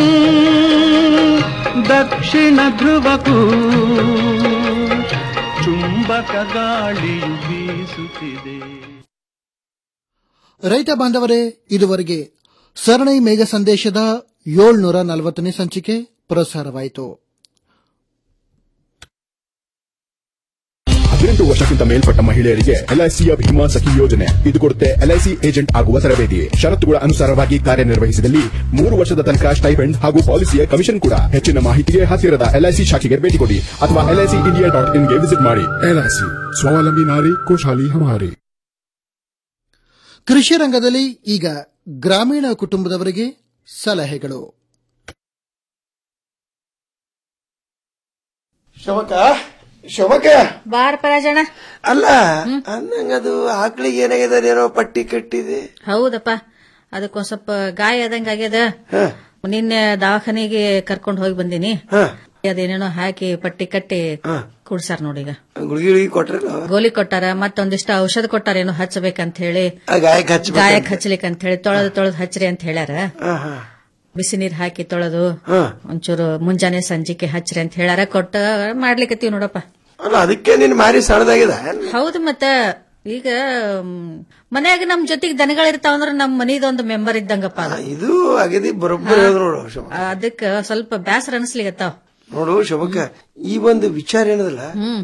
ದಕ್ಷಿಣ ಧ್ರುವಕ್ಕೂ ಚುಂಬಕ ಗಾಳಿಯು ಬೀಸುತ್ತಿದೆ ರೈತ ಬಾಂಧವರೇ ಇದುವರೆಗೆ ಸರಣಿ ಮೇಘ ಸಂದೇಶದ ಏಳ್ನೂರ ನಲವತ್ತನೇ ಸಂಚಿಕೆ ಪ್ರಸಾರವಾಯಿತು ಹದಿನೆಂಟು ವರ್ಷಕ್ಕಿಂತ ಮೇಲ್ಪಟ್ಟ ಮಹಿಳೆಯರಿಗೆ ಎಲ್ಐಸಿಯ ಭೀಮಾ ಸಖಿ ಯೋಜನೆ ಇದು ಕೊಡುತ್ತೆ ಎಲ್ಐಸಿ ಏಜೆಂಟ್ ಆಗುವ ತರಬೇತಿ ಷರತ್ತುಗಳ ಅನುಸಾರವಾಗಿ ಕಾರ್ಯನಿರ್ವಹಿಸಿದಲ್ಲಿ ಮೂರು ವರ್ಷದ ತನಕ ಸ್ಟೈಪೆಂಡ್ ಹಾಗೂ ಪಾಲಿಸಿಯ ಕಮಿಷನ್ ಕೂಡ ಹೆಚ್ಚಿನ ಮಾಹಿತಿಗೆ ಹತ್ತಿರದ ಎಲ್ಐಸಿ ಶಾಖೆಗೆ ಭೇಟಿ ಕೊಡಿ ಅಥವಾ ಎಲ್ಐಸಿ ಇಂಡಿಯಾ ಡಾಟ್ ಇನ್ಗೆ ವಿಸಿಟ್ ಮಾಡಿ ಎಲ್ಐಸಿ ಸ್ವಾವಲಂಬಿ ನಾರಿ ಖುಷಾಲಿ ಹಮಾರಿ ಕೃಷಿ ರಂಗದಲ್ಲಿ ಈಗ ಗ್ರಾಮೀಣ ಕುಟುಂಬದವರಿಗೆ ಸಲಹೆಗಳು ಶೋಭಕ ಶೋಭಕ ಬಾರ್ ಪರಾಜಣ ಅಲ್ಲ ಅನ್ನಂಗದು ಆಕಳಿಗೆ ಏನಾಗಿದೆ ಏನೋ ಪಟ್ಟಿ ಕಟ್ಟಿದೆ ಹೌದಪ್ಪ ಅದಕ್ಕೊಂದ್ ಸ್ವಲ್ಪ ಗಾಯ ಆದಂಗ ಆಗ್ಯದ ನಿನ್ನೆ ದವಾಖಾನೆಗೆ ಕರ್ಕೊಂಡ್ ಹೋಗಿ ಬಂದಿನಿ ಅದೇನೇನೋ ಹಾಕಿ ಪಟ್ಟಿ ಕಟ್ಟಿ ಕುಡ್ಸಾರ ನೋಡೀಗ ಗುಳಿಗೆ ಗುಳಿಗೆ ಕೊಟ್ರಲ್ಲ ಗೋಲಿ ಕೊಟ್ಟಾರ ಮತ್ತೊಂದಿಷ್ಟು ಔಷಧ ಕೊಟ್ಟಾರ ಏನೋ ಹಚ್ಚಬೇಕಂತ ಹೇಳಿ ಆ ಗಾಯಕ್ಕೆ ಹಚ್ಬೇಕಂತ. ಗಾಯಕ್ಕೆ ಹಚ್ಚಲಿಕ್ಕೆ ಅಂತ ಹೇಳಿ ತೊಳೆದು ತೊಳೆದು ಹಚ್ಚ್ರಿ ಅಂತ ಹೇಳ್ಯಾರ ಬಿಸಿ ನೀರ್ ಹಾಕಿ ತೊಳೆದು ಒಂಚೂರು ಮುಂಜಾನೆ ಸಂಜಿಕೆ ಹಚ್ಚ್ರಿ ಅಂತ ಹೇಳ್ಯಾರ ಕೊಟ್ಟ ಮಾಡ್ಲಿಕತ್ತೀವಿ ನೋಡಪ್ಪ ಅಲ್ಲ ಅದಕ್ಕೆ ನಿನ್ ಮಾರಿ ಸಣ್ಣದಾಗಿದೆ ಹೌದು ಮತ್ತ ಈಗ ಮ್, ಮನ್ಯಾಗ ನಮ್ ಜೊತೆಗೆ ದನಗಳಿರ್ತಾವ ಅಂದ್ರ ನಮ್ ಮನಿದೊಂದು ಮೆಂಬರ್ ಇದ್ದಂಗಪ್ಪ ಅದು. ಇದು ಅಗದಿ ಬರೋಬ್ಬರಿ ಹೇಳ್ದ್ ನೋಡು ಶೋಭಕ ಅದಕ್ಕ ಸ್ವಲ್ಪ ಬ್ಯಾಸರ ಅನ್ಸ್ಲಿಕತ್ತಾವ ನೋಡು ಶೋಭಕ ಈ ಒಂದು ವಿಚಾರ ಏನದಲ್ಲ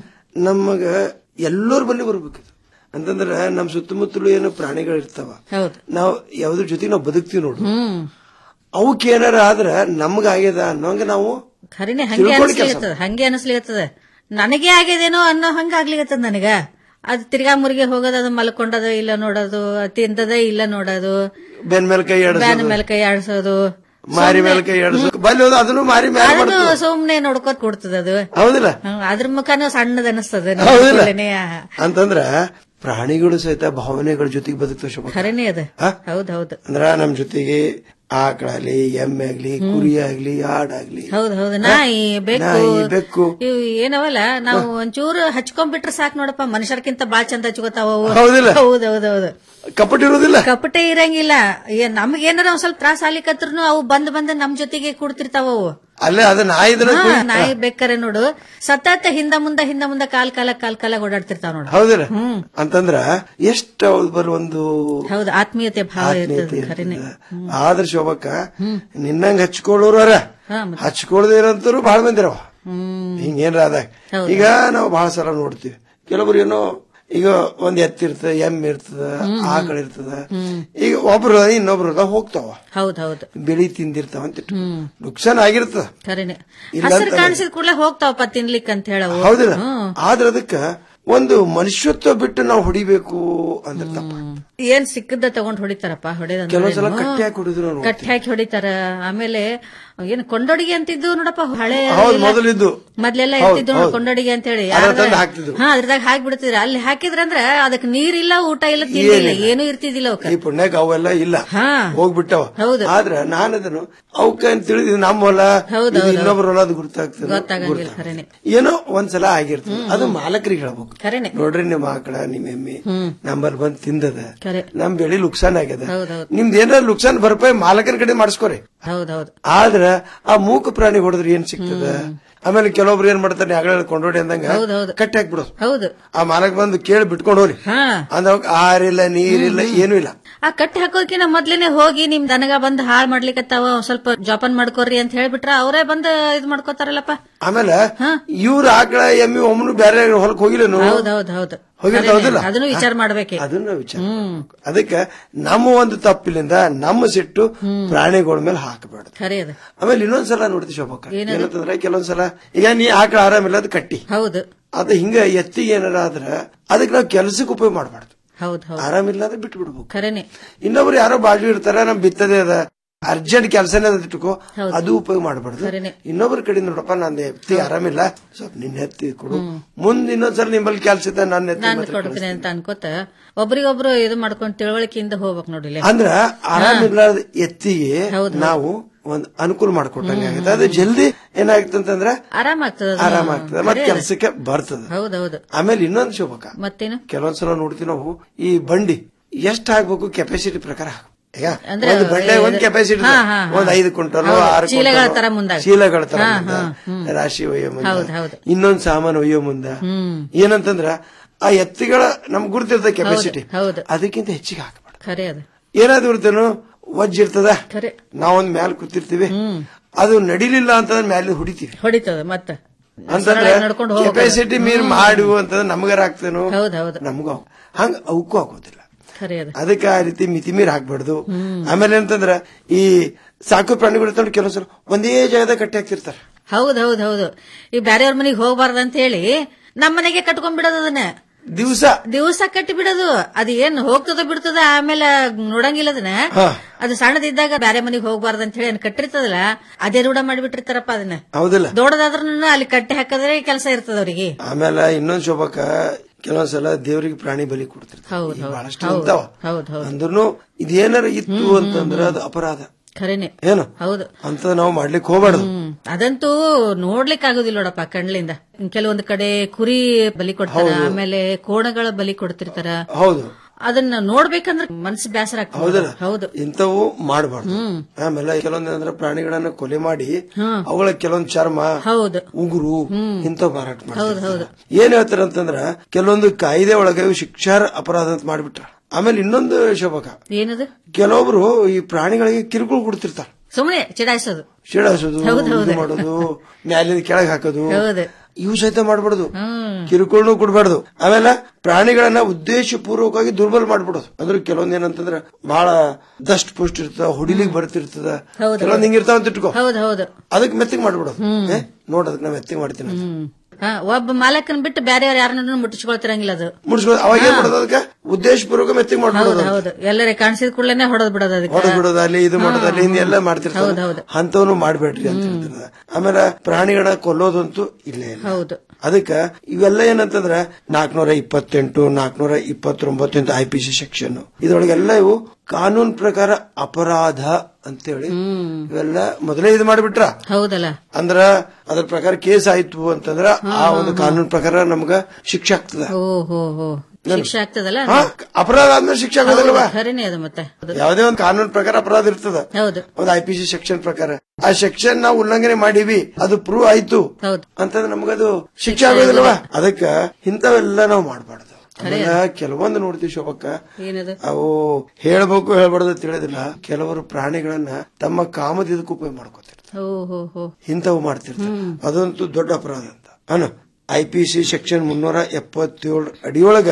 ನಮಗ ಎಲ್ಲರ ಬಲ್ಲಿ ಬರ್ಬೇಕು ಇದು. ಅಂತಂದ್ರ ನಮ್ ಸುತ್ತಮುತ್ತಲು ಏನು ಪ್ರಾಣಿಗಳು ಇರ್ತಾವ ಹೌದು ನಾವ್ ಯಾವ್ದ್ರ ಜೊತೆಗೆ ನಾವು ಬದುಕ್ತಿವಿ ನೋಡು ಹ್ಮ್ ಅವಕ್ಕೆ ಏನಾರ ಆದ್ರ ನಮ್ಗ ಆಗ್ಯದ ಅನ್ನೋಂಗ ನಾವು ಖರೀನೆ ಹಂಗೆ ತಿಳ್ಕೊಂಡು ಕೆಲ್ಸ ಅನಿಸ್ಲಿಕತ್ತದ ಹಂಗೆ ಅನಿಸ್ಲಿಕತ್ತದ ನನಗೆ ಆಗ್ಯದೇನೋ ಅನ್ನೋ ಹಂಗ ಆಗ್ಲಿಕತ್ತದ ನನಗ ಅದ್ ತಿರ್ಗಾ ಮುರ್ಗಿ ಹೋಗೋದು ಅದು ಮಲ್ಕೊಂಡದ ಇಲ್ಲ ನೋಡೋದು ತಿಂದದ ಇಲ್ಲ ನೋಡೋದು ಬೆನ್ ಮೇಲೆ ಕೈ ಬ್ಯಾನ್ ಆಡಿಸೋದು ಮೇಲೆ ಕೈ ಆಡ್ಸೋದು ಮಾರಿ ಮೇಲೆ ಕೈ ಆಡಿಸೋದು ಬಲ್ಲಿ ಹೋದ ಅದನ್ನು ಮಾರಿ ಮೇಲೆ ಅದನ್ನು ಮಾಡ್ತದ ಸುಮ್ನೆ ನೋಡ್ಕೋತ ಕೊಡ್ತದ ಅದು ಹೌದಿಲ್ಲ ಹ್ಮ್, ಅದ್ರ ಮುಖನೂ ಸಣ್ಣದ ಅನಿಸ್ತದ ಹೌದಿಲ್ಲ ಅಂತಂದ್ರ ಪ್ರಾಣಿಗಳು ಸಹಿತ ಭಾವನೆಗಳ ಜೊತೆಗೆ ಬದುಕ್ತಾವ ಶೋಭ ಖರೇನೆ ಅದ ಹೌದ್ ಹೌದು ಅಂದ್ರ ನಮ್ ಜೊತೆಗೆ ಆಕಳಾಗ್ಲಿ ಎಮ್ಮೆ ಆಗ್ಲಿ ಕುರಿ ಆಗ್ಲಿ ಆಡಾಗ್ಲಿ ಹೌದ್ ಹೌದು ನಾಯಿ ಬೆಕ್ಕು ನಾಯಿ, ಬೆಕ್ಕು. ಇವು ಏನವಲ್ಲ ನಾವು ಒಂಚೂರು ಹಚ್ಕೊಂಡ್ಬಿಟ್ರೆ ಸಾಕ್ ನೋಡಪ್ಪ ಮನುಷ್ಯರ್ಕಿಂತ ಬಾಳ್ ಚಂದ ಹಚ್ಕೋತಾವ ಅವು. ಹೌದಿಲ್ಲ? ಹೌದ್ ಹೌದ್ ಹೌದು ಕಪಟ ಇರೋದಿಲ್ಲ ಕಪಟೆ ಇರಂಗಿಲ್ಲ ಏನ್ ನಮ್ಗೆ ಏನಾರ ಒಂದ್ ಸ್ವಲ್ಪ ತ್ರಾಸ ಆಗ್ಲಿಕತ್ರು ಅವು ಬಂದ್ ಬಂದ್ ನಮ್ ಜೊತೆಗೆ ಕೂಡ್ತಿರ್ತಾವ ಅವು ಅಲ್ಲೇ ಅದು ನಾಯಿದನ ಹಾ, ನಾಯಿ ಬೆಕ್ಕರೆ ನೋಡು ಸತತ ಹಿಂದ ಮುಂದ ಹಿಂದ ಮುಂದ ಕಾಲ್ ಕಾಲ ಕಾಲ್ ಕಾಲ ಓಡಾಡ್ತಿರ್ತಾವ ನೋಡು ಹೌದಿಲ್ಲ ಅಂತಂದ್ರ ಎಷ್ಟ ಬರ್ ಒಂದು ಹೌದು ಆತ್ಮೀಯತೆ ಭಾವ ಆತ್ಮೀಯತೆ ಇರ್ತದೆ ಖರೇನೆ ಆದ್ರ ಶೋಭಕ್ಕ ನಿನ್ನಂಗ್ ಹಚ್ಕೊಳ್ಳೋರು ಅರ ಹಾ, ಹಚ್ಕೊಳ್ದೇ ಇರೋಂತರು ಬಹಳ ಮಂದಿ ಅವ ಹ್ಮ್ ಹಿಂಗೇನ್ರ ಆದಾಗ ಹೌದು. ಈಗ ನಾವು ಬಹಳ ಸಲ ನೋಡ್ತೀವಿ ಕೆಲವೊಬ್ರು ಏನೋ ಈಗ ಒಂದ್ ಎತ್ತಿರ್ತದ ಎಮ್ಮೆ ಇರ್ತದ ಆಕಳ ಇರ್ತದ ಈಗ ಒಬ್ರು ಇನ್ನೊಬ್ರು ಹೋಗ್ತಾವ ಹೌದ್ ಹೌದು ಬೆಳಿ ತಿಂದಿರ್ತಾವ ಅಂತ ಇಟ್ಕೊ. ನುಕ್ಸಾನ್ ಆಗಿರ್ತದ ಖರೇನೆ ಇಲ್ಲ ಹಸಿರು ಅಂತ ಕಾಣಿಸಿದ ಕೂಡಲೇ ಹೋಗ್ತಾವಪ್ಪ ತಿನ್ಲಿಕ್ಕೆ ಅಂತ ಹೇಳವು ಹೌದಿಲ್ಲ ಹ್ಮ್. ಆದ್ರ ಅದಕ್ಕ ಒಂದು ಮನುಷ್ಯತ್ವ ಬಿಟ್ಟು ನಾವು ಹೊಡಿಬೇಕು ಅಂದ್ರೆ ತಪ್ಪ ಏನ್ ಸಿಕ್ಕದ ತಗೊಂಡ್ ಹೊಡಿತಾರಪ್ಪ ಕೆಲವೊಂದ್ ಸಲ ಹೊಡೆದ ಕಟ್ಟಿ ಹಾಕಿ ಹೊಡಿದ್ರು ನಾವು ಕಟ್ಟಿ ಹಾಕಿ ಹೊಡಿತಾರ ಆಮೇಲೆ ಏನ್ ಕೊಂಡೊಡಿಗೆ ಅಂತಿದ್ದು ನೋಡಪ್ಪ ಹಳೆ ಹೌದು ಎಲ್ಲ- ಮೊದಲಿದ್ದು ಮೊದ್ಲೆಲ್ಲ ಹೌದು, ಇರ್ತಿದ್ದು ನೋಡು ಹೌದು. ಕೊಂಡೊಡಿಗೆ ಅಂತ ಹೇಳಿ ಅದ್ರ ತಂದು ಹಾಕ್ತಿದ್ರು. ಹಾ ಅದ್ರದಾಗ ಹಾಕ್ಬಿಡ್ತಿದ್ರ ಅಲ್ಲಿ ಹಾಕಿದ್ರಂದ್ರ ಅದಕ್ ನೀರಿಲ್ಲ ಊಟ ಇಲ್ಲ ತಿಂಡಿ ಇಲ್ಲ ಏನಿಲ್ಲ. ಏನೂ ಇರ್ತಿದ್ದಿಲ್ಲ ಅವಕ್ಕ ಈ ಪುಣ್ಯಕ್ಕೆ ಅವೆಲ್ಲ ಇಲ್ಲ ಹಾ. ಹೋಗ್ಬಿಟ್ಟವ ಹೌದು. ಆದ್ರ ನಾನು ಅದನ್ನು ಅವಕ್ಕ ತಿಳಿದ್ ನಮ್ಮ ಹೊಲ ಹೌದು, ಇದು ಹೌದು. ಇನ್ನೊಬ್ರ ಹೊಲ ಅದು ಗುರ್ತಾಗ್ತದೆ ಗೊತ್ತಾಗಂಗಿಲ್ಲ ಖರೇನೆ ಏನೋ ಒಂದ್ಸಲ ಆಗಿರ್ತದೆ ಅದು ಮಾಲಕರಿಗೆ ಹೇಳ್ಬೇಕು ಖರೇನೆ ನೋಡ್ರಿ ನಿಮ್ಮ ಆಕಳ ನಿಮ್ಮ ಎಮ್ಮೆ ನಂಬರ್ ಬಂದ್ ತಿಂದದ ಖರೆ ನಮ್ ಬೆಳಿ ನುಕ್ಸಾನ್ ಆಗ್ಯದ ಹೌದೌದು ನಿಮ್ದು ಏನಾರ ನುಕ್ಸಾನ್ ಭರ್ಪಾಯಿ ಮಾಲಕರ ಕಡೆ ಮಾಡಿಸ್ಕೊರಿ ಹೌದೌದು ಆದ್ರ ಆ ಮೂಕ ಪ್ರಾಣಿ ಹೊಡೆದ್ರೆ ಏನ್ ಸಿಗ್ತದ ಆಮೇಲೆ ಕೆಲವೊಬ್ರು ಏನ್ ಮಾಡ್ತಾರೆ ಅಗಳ ಕೊಂಡೋಡಿ ಅಂದಂಗ ಹೌದೌದು. ಕಟ್ಟಿ ಹಾಕ್ಬಿಡೋದು ಹೌದು ಆ ಮಾಲಕ್ ಬಂದು ಕೇಳಿ ಬಿಟ್ಕೊಂಡು ಹೋಗ್ರಿ ಹಾ ಅಂದ ಆರಿಲ್ಲ ನೀರಿಲ್ಲ ಏನೂ ಇಲ್ಲ ಆ ಕಟ್ಟಿ ಹಾಕೋಕಿನ ಮೊದ್ಲೇನೆ ಹೋಗಿ ನಿಮ್ ದನಗ ಬಂದ್ ಹಾಳ್ ಮಾಡ್ಲಿಕತ್ತಾವ ಒಂದ್ ಸ್ವಲ್ಪ ಜೋಪಾನ್ ಮಾಡ್ಕೋರಿ ಅಂತ ಹೇಳ್ಬಿಟ್ರ ಅವರೇ ಬಂದ್ ಇದ್ ಮಾಡ್ಕೋತಾರಲ್ಲಪ್ಪ ಆಮೇಲೆ ಇವ್ರ ಆಕಳ ಎಮ್ಮಿ ಒಮ್ಮನು ಬೇರೆ ಹೊಲಕ್ ಹೋಗಿಲ್ಲನು ಹೌದ್ ಹೌದ್ ಹೌದು ಹೋಗಿರ್ತ ಖರೇನೆ. ಹೌದಿಲ್ಲ ಅದನ್ನು ವಿಚಾರ ಮಾಡ್ಬೇಕೆ ಅದನ್ನ ವಿಚಾರ ಮಾಡ್ಬೇಕು. ಅದಕ್ಕೆ ನಮ್ಮ ಒಂದು ತಪ್ಪಿಲಿಂದ ನಮ್ಮ ಸಿಟ್ಟು ಪ್ರಾಣಿಗಳ ಮೇಲೆ ಹಾಕಬಾರ್ದು ಖರೆ ಅದು ಆಮೇಲೆ ಇನ್ನೊಂದ್ಸಲ ನೋಡ್ತಿ ಶೋಭಕ್ಕ ಏನದು? ಏನಂತಂದ್ರೆ ಕೆಲವೊಂದ್ಸಲ ಈಗ ನೀ ಆಕಳ ಆರಾಮಿಲ್ಲ ಅದು ಕಟ್ಟಿ ಹೌದು ಅದು ಹಿಂಗ ಎತ್ತಿಗೆ ಏನಾರ ಆದ್ರ ಅದಕ್ಕೆ ನಾವು ಕೆಲ್ಸಕ್ಕೆ ಉಪಯೋಗ ಮಾಡಬಾರ್ದು ಹೌದ್ ಹೌದು ಆರಾಮಿಲ್ಲ ಅಂದ್ರೆ ಬಿಟ್ಟು ಬಿಡ್ಬೇಕು ಖರೇನೆ ಇನ್ನೊಬ್ರು ಯಾರೋ ಬಾಜು ಇರ್ತಾರ ನಮ್ ಬಿತ್ತದೇ ಅದ ಅರ್ಜೆಂಟ್ ಕೆಲಸನೇ ಇಟ್ಕೋ ಅದು ಉಪಯೋಗ ಮಾಡಬಾರ್ದು ಇನ್ನೊಬ್ಬರ ಕಡೆ ನೋಡಪ್ಪ ನಾನು ಎತ್ತಿ ಆರಾಮಿಲ್ಲ ಸ್ವಲ್ಪ ನಿನ್ನ ಎತ್ತಿ ಕೊಡು ಮುಂದ್ ಇನ್ನೊಂದ್ಸಲ ನಿಮ್ಮಲ್ಲಿ ಕೆಲಸ ಇದೆ ನನ್ನ ಎತ್ತಿ ನಾನು ಮಾತ್ರ ಕೊಡ್ತೀನಿ ಅಂತ ಅನ್ಕೋತ ಒಬ್ರಿಗೊಬ್ರು ಇದು ಮಾಡ್ಕೊಂಡು ತಿಳುವಳಿಕೆಯಿಂದ ಹೋಗ್ಬೇಕು ನೋಡಿಲ್ಲ ಅಂದ್ರ ಆರಾಮಿಲ್ಲಾರ್ದ ಎತ್ತಿಗೆ ನಾವು ಒಂದ್ ಅನುಕೂಲ ಮಾಡ್ಕೊಟ್ಟಂಗೆ ಆಗುತ್ತೆ ಅದು ಜಲ್ದಿ ಏನಾಗ್ತಂತಂದ್ರ ಆರಾಮ ಆಗ್ತದ ಆರಾಮ ಆಗ್ತದೆ ಮತ್ತೆ ಕೆಲಸಕ್ಕೆ ಬರ್ತದ ಹೌದೌದು ಆಮೇಲೆ ಇನ್ನೊಂದು ಶೋಭಕ ಮತ್ತೇನು ಕೆಲವೊಂದ್ಸಲ ನೋಡ್ತೀವಿ ನಾವು ಈ ಬಂಡಿ ಎಷ್ಟ್ ಹಾಕ್ಬೇಕು ಕೆಪಾಸಿಟಿ ಪ್ರಕಾರ ಹಾಕ್ಬೇಕು. ಈಗ ಅಂದ್ರೆ ಒಂದು ಬಂಡೆ ಒಂದ್ ಇದು- ಕೆಪಾಸಿಟಿ ಹಾ, ಹಾ, ಹಾ. ಒಂದ್ ಐದು ಕ್ವಿಂಟಲ್ ಹೌದು, ಆರು ಚೀಲಗಳ ಕ್ವಿಂಟಲ್ ತರ ಮುಂದಾಗ. ಚೀಲಗಳ ತರ ಹಾ, ಮುಂದ, ಹಾ, ಹ್ಮ್. ರಾಶಿ ಒಯ್ಯೋ ಹೌದು, ಮುಂದ ಹೌದು. ಇನ್ನೊಂದ್ ಸಾಮಾನು ಒಯ್ಯೋ ಮುಂದ ಹ್ಮ್ ಏನಂತಂದ್ರ ಆ ಎತ್ತಿಗಳ ನಮ್ಗ್ ಗುರ್ತಿರ್ತದೆ ಕೆಪಾಸಿಟಿ ಹೌದು ಅದಕ್ಕಿಂತ ಹೆಚ್ಚಿಗೆ ಹಾಕಬೇಡ ಖರೆ ಅದು ಏನಾದ್ರು ಇರ್ತೇನೋ ವಜ್ಜ ಇರ್ತದ ಖರೆ ನಾವೊಂದ್ ಮ್ಯಾಲ ಕೂತಿರ್ತೀವಿ ಅದು ನಡಿಲಿಲ್ಲ ಅಂತಂದ್ರೆ ಮ್ಯಾಲ ಹೊಡಿತೀವಿ ಹೊಡಿತದ ಮತ್ತ ಅಂತಂದ್ರೆ ಸರಳ ನಡ್ಕೊಂಡು ಹೋಗ್ಬೇಕು. ಕೆಪಾಸಿಟಿ ಮೀರ್ ಮಾಡು ಅಂತಂದ್ರೆ ನಮಗಾರ ಆಗ್ತೇನೋ ಹೌದ್ ಹೌದು ನಮಗೂ ಹಂಗ ಅವಕ್ಕೂ ಆಗೋದಿಲ್ಲ ಖರೆ ಅದು ಅದಕ್ಕೆ ಆ ರೀತಿ ಮಿತಿ ಮೀರ್ ಹಾಕ್ಬಾರ್ದು ಆಮೇಲೆ ಅಂತಂದ್ರ ಈ ಸಾಕು ಪ್ರಾಣಿಗಳು ಇರ್ತಾವ್ ಕೆಲವೊಂದ್ಸಲ ಒಂದೇ ಜಾಗದಾಗ ಕಟ್ಟಿ ಹಾಕ್ತಿರ್ತಾರ ಹೌದ್ ಹೌದ್ ಹೌದು ಈ ಬ್ಯಾರೆಯವ್ರ ಮನೆಗೆ ಹೋಗ್ಬಾರ್ದು ಅಂತ ಹೇಳಿ ನಮ್ಮ ಮನೆಗೆ ಕಟ್ಕೊಂಡ್ಬಿಡೋದು ಅದನ್ನ ದಿವಸ ದಿವಸ ಕಟ್ಟಿ ಬಿಡೋದು ಅದು ಏನ್ ಹೋಗ್ತದ ಬಿಡ್ತದ ಆಮೇಲೆ ನೋಡಂಗಿಲ್ಲ ಅದನ್ನ ಅದು ಸಣ್ಣದಿದ್ದಾಗ ಬ್ಯಾರೆ ಮನೆಗೆ ಹೋಗ್ಬಾರ್ದು ಅಂತ ಹೇಳಿ ಏನ್ ಕಟ್ಟಿರ್ತದಲ್ಲ ಅದೇ ರೂಢ ಮಾಡಿಬಿಟ್ಟಿರ್ತಾರಪ್ಪ ಅದನ್ನ ಹೌದಿಲ್ಲ ದೊಡ್ಡದಾದ್ರೂ ಅಲ್ಲಿ ಕಟ್ಟಿ ಹಾಕಿದ್ರೆ ಕೆಲಸ ಇರ್ತದ ಅವ್ರಿಗೆ ಆಮೇಲೆ ಇನ್ನೊಂದ್ ಶೋಭಕ ಕೆಲವೊಂದ್ಸಲ ದೇವರಿಗೆ ಪ್ರಾಣಿ ಬಲಿ ಕೊಡ್ತಿರ್ತಾರೆ ಹೌದ್ ಈ ಹೌದ್ ಬಹಳಷ್ಟು ಹೌದ್ ಇರ್ತಾವ ಹೌದ್ ಹೌದ್ ಅಂದ್ರೂ ಇದೇನಾರ ಇತ್ತು ಅಂತಂದ್ರ ಅದು ಅಪರಾಧ ಖರೇನೆ ಏನು ಹೌದು ಅಂತ ನಾವು ಮಾಡ್ಲಿಕ್ಕೆ ಹೋಗ್ಬಾರ್ದು ಹ್ಮ್ ಅದಂತೂ ನೋಡ್ಲಿಕ್ ಆಗುದಿಲ್ಲ ನೋಡಪ್ಪ ಕಣ್ಲಿಂದ ಕೆಲವೊಂದು ಕಡೆ ಕುರಿ ಬಲಿ ಕೊಡ್ತಾರ ಹೌದು. ಆಮೇಲೆ ಕೋಣಗಳ ಬಲಿ ಕೊಡ್ತಿರ್ತಾರ ಹೌದು ಅದನ್ನ ನೋಡ್ಬೇಕಂದ್ರೆ ಮನ್ಸು ಬೇಸರ ಆಗ್ತದೆ ಹೌದಲ್ಲ ಹೌದು ಇಂಥವು ಮಾಡಬಾರ್ದು ಆಮೇಲೆ ಕೆಲವೊಂದು ಅಂದ್ರೆ ಪ್ರಾಣಿಗಳನ್ನ ಕೊಲೆ ಮಾಡಿ ಅವುಗಳ ಕೆಲವೊಂದ್ ಚರ್ಮ ಹೌದು ಉಗುರು ಇಂಥವ್ ಮಾರಾಟ ಹೌದು ಮಾಡ್ತಾರೆ ಹೌದು ಏನ್ ಹೇಳ್ತಾರ ಅಂತಂದ್ರ ಕೆಲವೊಂದು ಕಾಯ್ದೆ ಒಳಗೆ ಇವು ಶಿಕ್ಷಾರ್ಹ ಅಪರಾಧ ಅಂತ ಮಾಡ್ಬಿಟ್ರ ಆಮೇಲೆ ಇನ್ನೊಂದು ಶೋಭಕ ಏನದು ಕೆಲವೊಬ್ರು ಈ ಪ್ರಾಣಿಗಳಿಗೆ ಕಿರುಕುಳ ಕೊಡ್ತಿರ್ತಾರ ಸುಮ್ಮನೆ ಚಿಡಾಯಿಸೋದು ಸಿಡಾಸೋದು ಹೌದು, ಹೌದು. ಇದು ಮಾಡೋದು ಮ್ಯಾಲಿಂದ ಕೆಳಗೆ ಹಾಕೋದು ಹೌದು ಇವು ಸಹಿತ ಮಾಡಬಾರ್ದು ಕಿರುಕುಳನು ಕೊಡಬಾರ್ದು ಆಮೇಲೆ ಪ್ರಾಣಿಗಳನ್ನ ಉದ್ದೇಶ ಪೂರ್ವಕವಾಗಿ ದುರ್ಬಲ ಮಾಡ್ಬಿಡೋದು ಅಂದ್ರೆ ಕೆಲವೊಂದ್ ಏನಂತಂದ್ರ ಬಹಳ ದಷ್ಟ ಪುಷ್ಟ ಇರ್ತದ ಹೊಡಿಲಿಕ್ ಬರ್ತಿರ್ತದ ಹೌದು, ಕೆಲವೊಂದ್ ಹಿಂಗಿರ್ತಾವ ಅಂತ ಇಟ್ಕೋ ಹೌದು ಹೌದು ಅದಕ್ಕೆ ಮೆತ್ತಿಗೆ ಮಾಡ್ಬಿಡೋದು ಏ, ನೋಡ್ ಅದಕ್ಕೆ ನಾ ಮೆತ್ತಿಗೆ ಮಾಡ್ತೀನಿ ಅಂತ. ಹ್ಮ್ ಹಾ, ಒಬ್ಬ ಮಾಲಕನ್ ಬಿಟ್ಟು ಬೇರೆಯವ್ರು ಯಾರನ್ನ ಮುಟ್ಟಿಸ್ಕೊಳ್ತಿರಂಗಿಲ್ಲ ಅದು ಮುಡ್ಸ್ಕೊಳ್ಳೋದು ಅವಾಗ ಏನ್ ಮಾಡೋದು ಅದಕ್ಕೆ ಉದ್ದೇಶ ಪೂರ್ವಕ ಮೆತ್ತಿಗೆ ಹೌದು ಮಾಡ್ಬಿಡೋದು ಹೌದು ಎಲ್ಲರೇ ಕಾಣಿಸಿದ ಕೂಡಲೇ ಹೊಡೆದ್ ಬಿಡೋದು ಅದಕ್ಕೆ ಹೊಡೆದ್ ಬಿಡೋದಲ್ಲಿ ಇದು ಮಾಡೋದಲ್ಲಿ ಹಿಂದೆ ಎಲ್ಲ ಹೌದು, ಮಾಡ್ತಿರ್ತಾರೆ ಹೌದು. ಅಂತವನು ಮಾಡ್ಬೇಡ್ರಿ ಅಂತ ಹೇಳ್ತಾರೆ ಆಮೇಲೆ ಪ್ರಾಣಿಗಳ ಕೊಲ್ಲೋದಂತೂ ಇಲ್ಲೇ ಇಲ್ಲ ಹೌದು ಅದಕ್ಕ ಇವೆಲ್ಲ ಏನಂತಂದ್ರ ನಾಲ್ಕನೂರ ಇಪ್ಪತ್ತೆಂಟು ನಾಲ್ಕನೂರ ಇಪ್ಪತ್ತೊಂಬತ್ತು ಅಂತ ಐ ಪಿ ಸಿ ಸೆಕ್ಷನ್ ಇದ್ರೊಳಗೆಲ್ಲ ಇವು ಕಾನೂನ್ ಪ್ರಕಾರ ಅಪರಾಧ ಅಂತೇಳಿ ಇವೆಲ್ಲ ಮೊದಲೇ ಇದು ಮಾಡಿಬಿಟ್ರ ಹೌದಲ್ಲ ಅಂದ್ರ ಅದ್ರ ಪ್ರಕಾರ ಕೇಸ್ ಆಯ್ತು ಅಂತಂದ್ರ ಆ ಒಂದು ಕಾನೂನ್ ಪ್ರಕಾರ ನಮ್ಗ ಶಿಕ್ಷೆ ಆಗ್ತದ ಓ ಹೋ ಹೋ ಶಿಕ್ಷೆ ಆಗ್ತದಲ್ಲ ಹಾ, ಅಪರಾಧ ಆದ್ಮೇಲೆ ಶಿಕ್ಷೆ ಆಗೋದಿಲ್ವಾ ಹೌದು, ಖರೇನೆ ಅದು ಮತ್ತೆ ಹೌದು. ಯಾವುದೇ ಒಂದು ಕಾನೂನ್ ಪ್ರಕಾರ ಅಪರಾಧ ಇರ್ತದ ಹೌದು ಒಂದು ಐ ಪಿ ಸಿ ಸೆಕ್ಷನ್ ಪ್ರಕಾರ ಆ ಸೆಕ್ಷನ್ ನಾವು ಉಲ್ಲಂಘನೆ ಮಾಡೀವಿ ಅದು ಪ್ರೂವ್ ಆಯ್ತು ಹೌದು ಅಂತಂದ್ರೆ ನಮಗದು ಶಿಕ್ಷೆ ಆಗೋದಿಲ್ವಾ ಅದಕ್ಕ ಇಂಥವೆಲ್ಲ ನಾವು ಮಾಡಬಾರ್ದು ಆಮೇಲೆ ಕೆಲವೊಂದು ನೋಡ್ತೀವಿ ಶೋಭಕ್ಕ ಏನದು ಅವು ಹೇಳ್ಬೇಕು ಹೇಳ್ಬಾರ್ದು ತಿಳಿದಿಲ್ಲ ಕೆಲವರು ಪ್ರಾಣಿಗಳನ್ನ ತಮ್ಮ ಕಾಮದ ಇದಕ್ಕೆ ಉಪಯೋಗ ಮಾಡ್ಕೋತಾರೆ ಓ ಹೋ ಹೋ ಇಂಥವು ಮಾಡ್ತಿರ್ತಾರೆ ಅದಂತೂ ದೊಡ್ಡ ಅಪರಾಧ ಅಂತ ಅನು ಐ ಪಿ ಸಿ ಸೆಕ್ಷನ್ ಮುನ್ನೂರ ಎಪ್ಪತ್ತೇಳು ಅಡಿಯೊಳಗ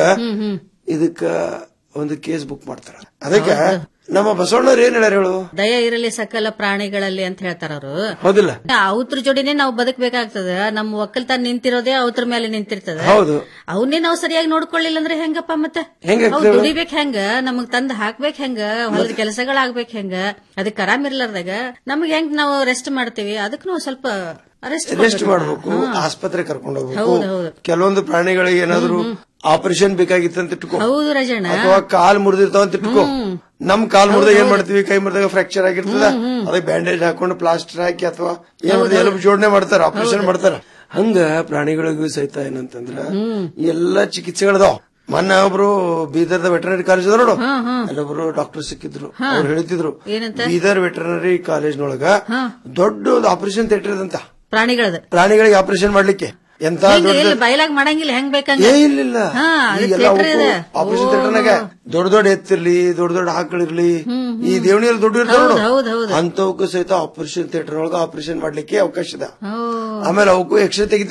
ಇದಕ್ಕ ಒಂದು ಕೇಸ್ ಬುಕ್ ಮಾಡ್ತಾರ ಅದಕ್ಕ ನಮ್ಮ ಬಸವಣ್ಣವ್ರು ಏನ್ ಹೇಳ್ಯಾರ ಹೇಳು ದಯ ಇರಲಿ ಸಕಲ ಪ್ರಾಣಿಗಳಲ್ಲಿ ಅಂತ ಹೇಳ್ತಾರ ಅವರು ಹೌದಿಲ್ಲ ಅವತ್ರ ಜೋಡಿನೇ ನಾವು ಬದುಕಬೇಕಾಗ್ತದ ನಮ್ಮ ಒಕ್ಕಲ್ತನ ನಿಂತಿರೋದೇ ಅವತ್ರ ಮೇಲೆ ನಿಂತಿರ್ತದ ಹೌದು ಅವನ್ನೇ ನಾವು ಸರಿಯಾಗಿ ನೋಡ್ಕೊಳ್ಳಿಲ್ಲ ಅಂದ್ರೆ ಹೆಂಗಪ್ಪ ಮತ್ತೆ ಹೆಂಗ್ ಅವ್ ಆಗ್ತದೆ? ದುಡಿಬೇಕ್ ಹೆಂಗ ನಮಗ್ ತಂದ್ ಹಾಕ್ಬೇಕ್ ಹೆಂಗ ಹೊಲದ ಕೆಲಸಗಳಾಗ್ಬೇಕ್ ಹೆಂಗ ಅದಕ್ಕೆ ಆರಾಮ್ ಇರ್ಲಾರ್ದಾಗ ನಮಗ್ ಹೆಂಗ್ ನಾವು ರೆಸ್ಟ್ ಮಾಡ್ತೀವಿ ಅದಕ್ಕೆ ನಾವು ಸ್ವಲ್ಪ ರೆಸ್ಟ್ ರೆಸ್ಟ್ ಮಾಡ್ಬೇಕು ಆಸ್ಪತ್ರೆ ಕರ್ಕೊಂಡು ಹೋಗ್ಬೇಕು ಹೌದು, ಹೌದು. ಕೆಲವೊಂದು ಪ್ರಾಣಿಗಳಿಗೆ ಏನಾದ್ರು ಆಪರೇಷನ್ ಬೇಕಾಗಿತ್ತು ಅಂತ ಇಟ್ಕೋ ಹೌದು ರಜಣ್ಣ ಅಥವಾ ಕಾಲ್ ಮುರಿದಿರ್ತಾವ ಅಂತ ಇಟ್ಕೋ ನಮ್ ಕಾಲ್ ಮುರಿದಾಗ ಏನ್ ಮಾಡ್ತೀವಿ ಕೈ ಮುರಿದಾಗ ಫ್ರಾಕ್ಚರ್ ಆಗಿರ್ತದ ಅದಕ್ಕೆ ಬ್ಯಾಂಡೇಜ್ ಹಾಕೊಂಡು ಪ್ಲಾಸ್ಟರ್ ಹಾಕಿ ಅಥವಾ ಏನ್ ಮಾಡ್ತೀವಿ, ಎಲುಬು ಜೋಡಣೆ ಮಾಡ್ತಾರ ಆಪರೇಷನ್ ಮಾಡ್ತಾರ ಹಂಗ ಪ್ರಾಣಿಗಳಿಗೂ ಸಹಿತ ಏನಂತಂದ್ರ ಎಲ್ಲಾ ಚಿಕಿತ್ಸೆಗಳದಾವ್ ಮೊನ್ನೆ ಒಬ್ರು ಬೀದರ್ದ ವೆಟರ್ನರಿ ಕಾಲೇಜ್ ಅದ ನೋಡು ಅಲ್ಲೊಬ್ರು ಡಾಕ್ಟರ್ ಸಿಕ್ಕಿದ್ರು ಅವ್ರು ಹೇಳ್ತಿದ್ರು ಏನಂತ? ಬೀದರ್ ವೆಟರ್ನರಿ ಕಾಲೇಜ್ನೊಳಗ ದೊಡ್ಡ ಒಂದು ಆಪರೇಷನ್ ಥಿಯೇಟರ್ ಇದಂತ ಪ್ರಾಣಿಗಳದ ಪ್ರಾಣಿಗಳಿಗೆ ಆಪರೇಷನ್ ಮಾಡ್ಲಿಕ್ಕೆ ಎಂತ ಹೆಂಗ್ ದೊಡ್ಡ ಎಲ್ಲಿ ಬಯಲಾಗ್ ಮಾಡಂಗಿಲ್ಲ ಹೆಂಗ್ ಬೇಕಂಗ ಏ ಇಲ್ಲ ಹಾ ಅದು ಈಗೆಲ್ಲ theatre ಇದೆ. ಆಪರೇಷನ್ ಥಿಯೇಟರ್ನಾಗ ದೊಡ್ಡ ದೊಡ್ಡ ಎತ್ತಿರ್ಲಿ ದೊಡ್ಡ ದೊಡ್ಡ ಆಕಳಿರ್ಲಿ ಈ ದೇವಣಿಯಲ್ಲಿ ದೊಡ್ಡ ಇರ್ತಾವ ಹೌದ್, ಹೌದ್, ಹೌದ್. ಅಂತವಕ್ಕೂ ಸಹಿತ ಆಪರೇಷನ್ ಥಿಯೇಟರ್ ಒಳಗ ಆಪರೇಷನ್ ಮಾಡ್ಲಿಕ್ಕೆ ಅವಕಾಶ ಇದೆ ಓ, ಆಮೇಲೆ ಅವಕ್ಕೂ ಎಕ್ಸ್ರೇ ತೆಗಿತಾರಂತ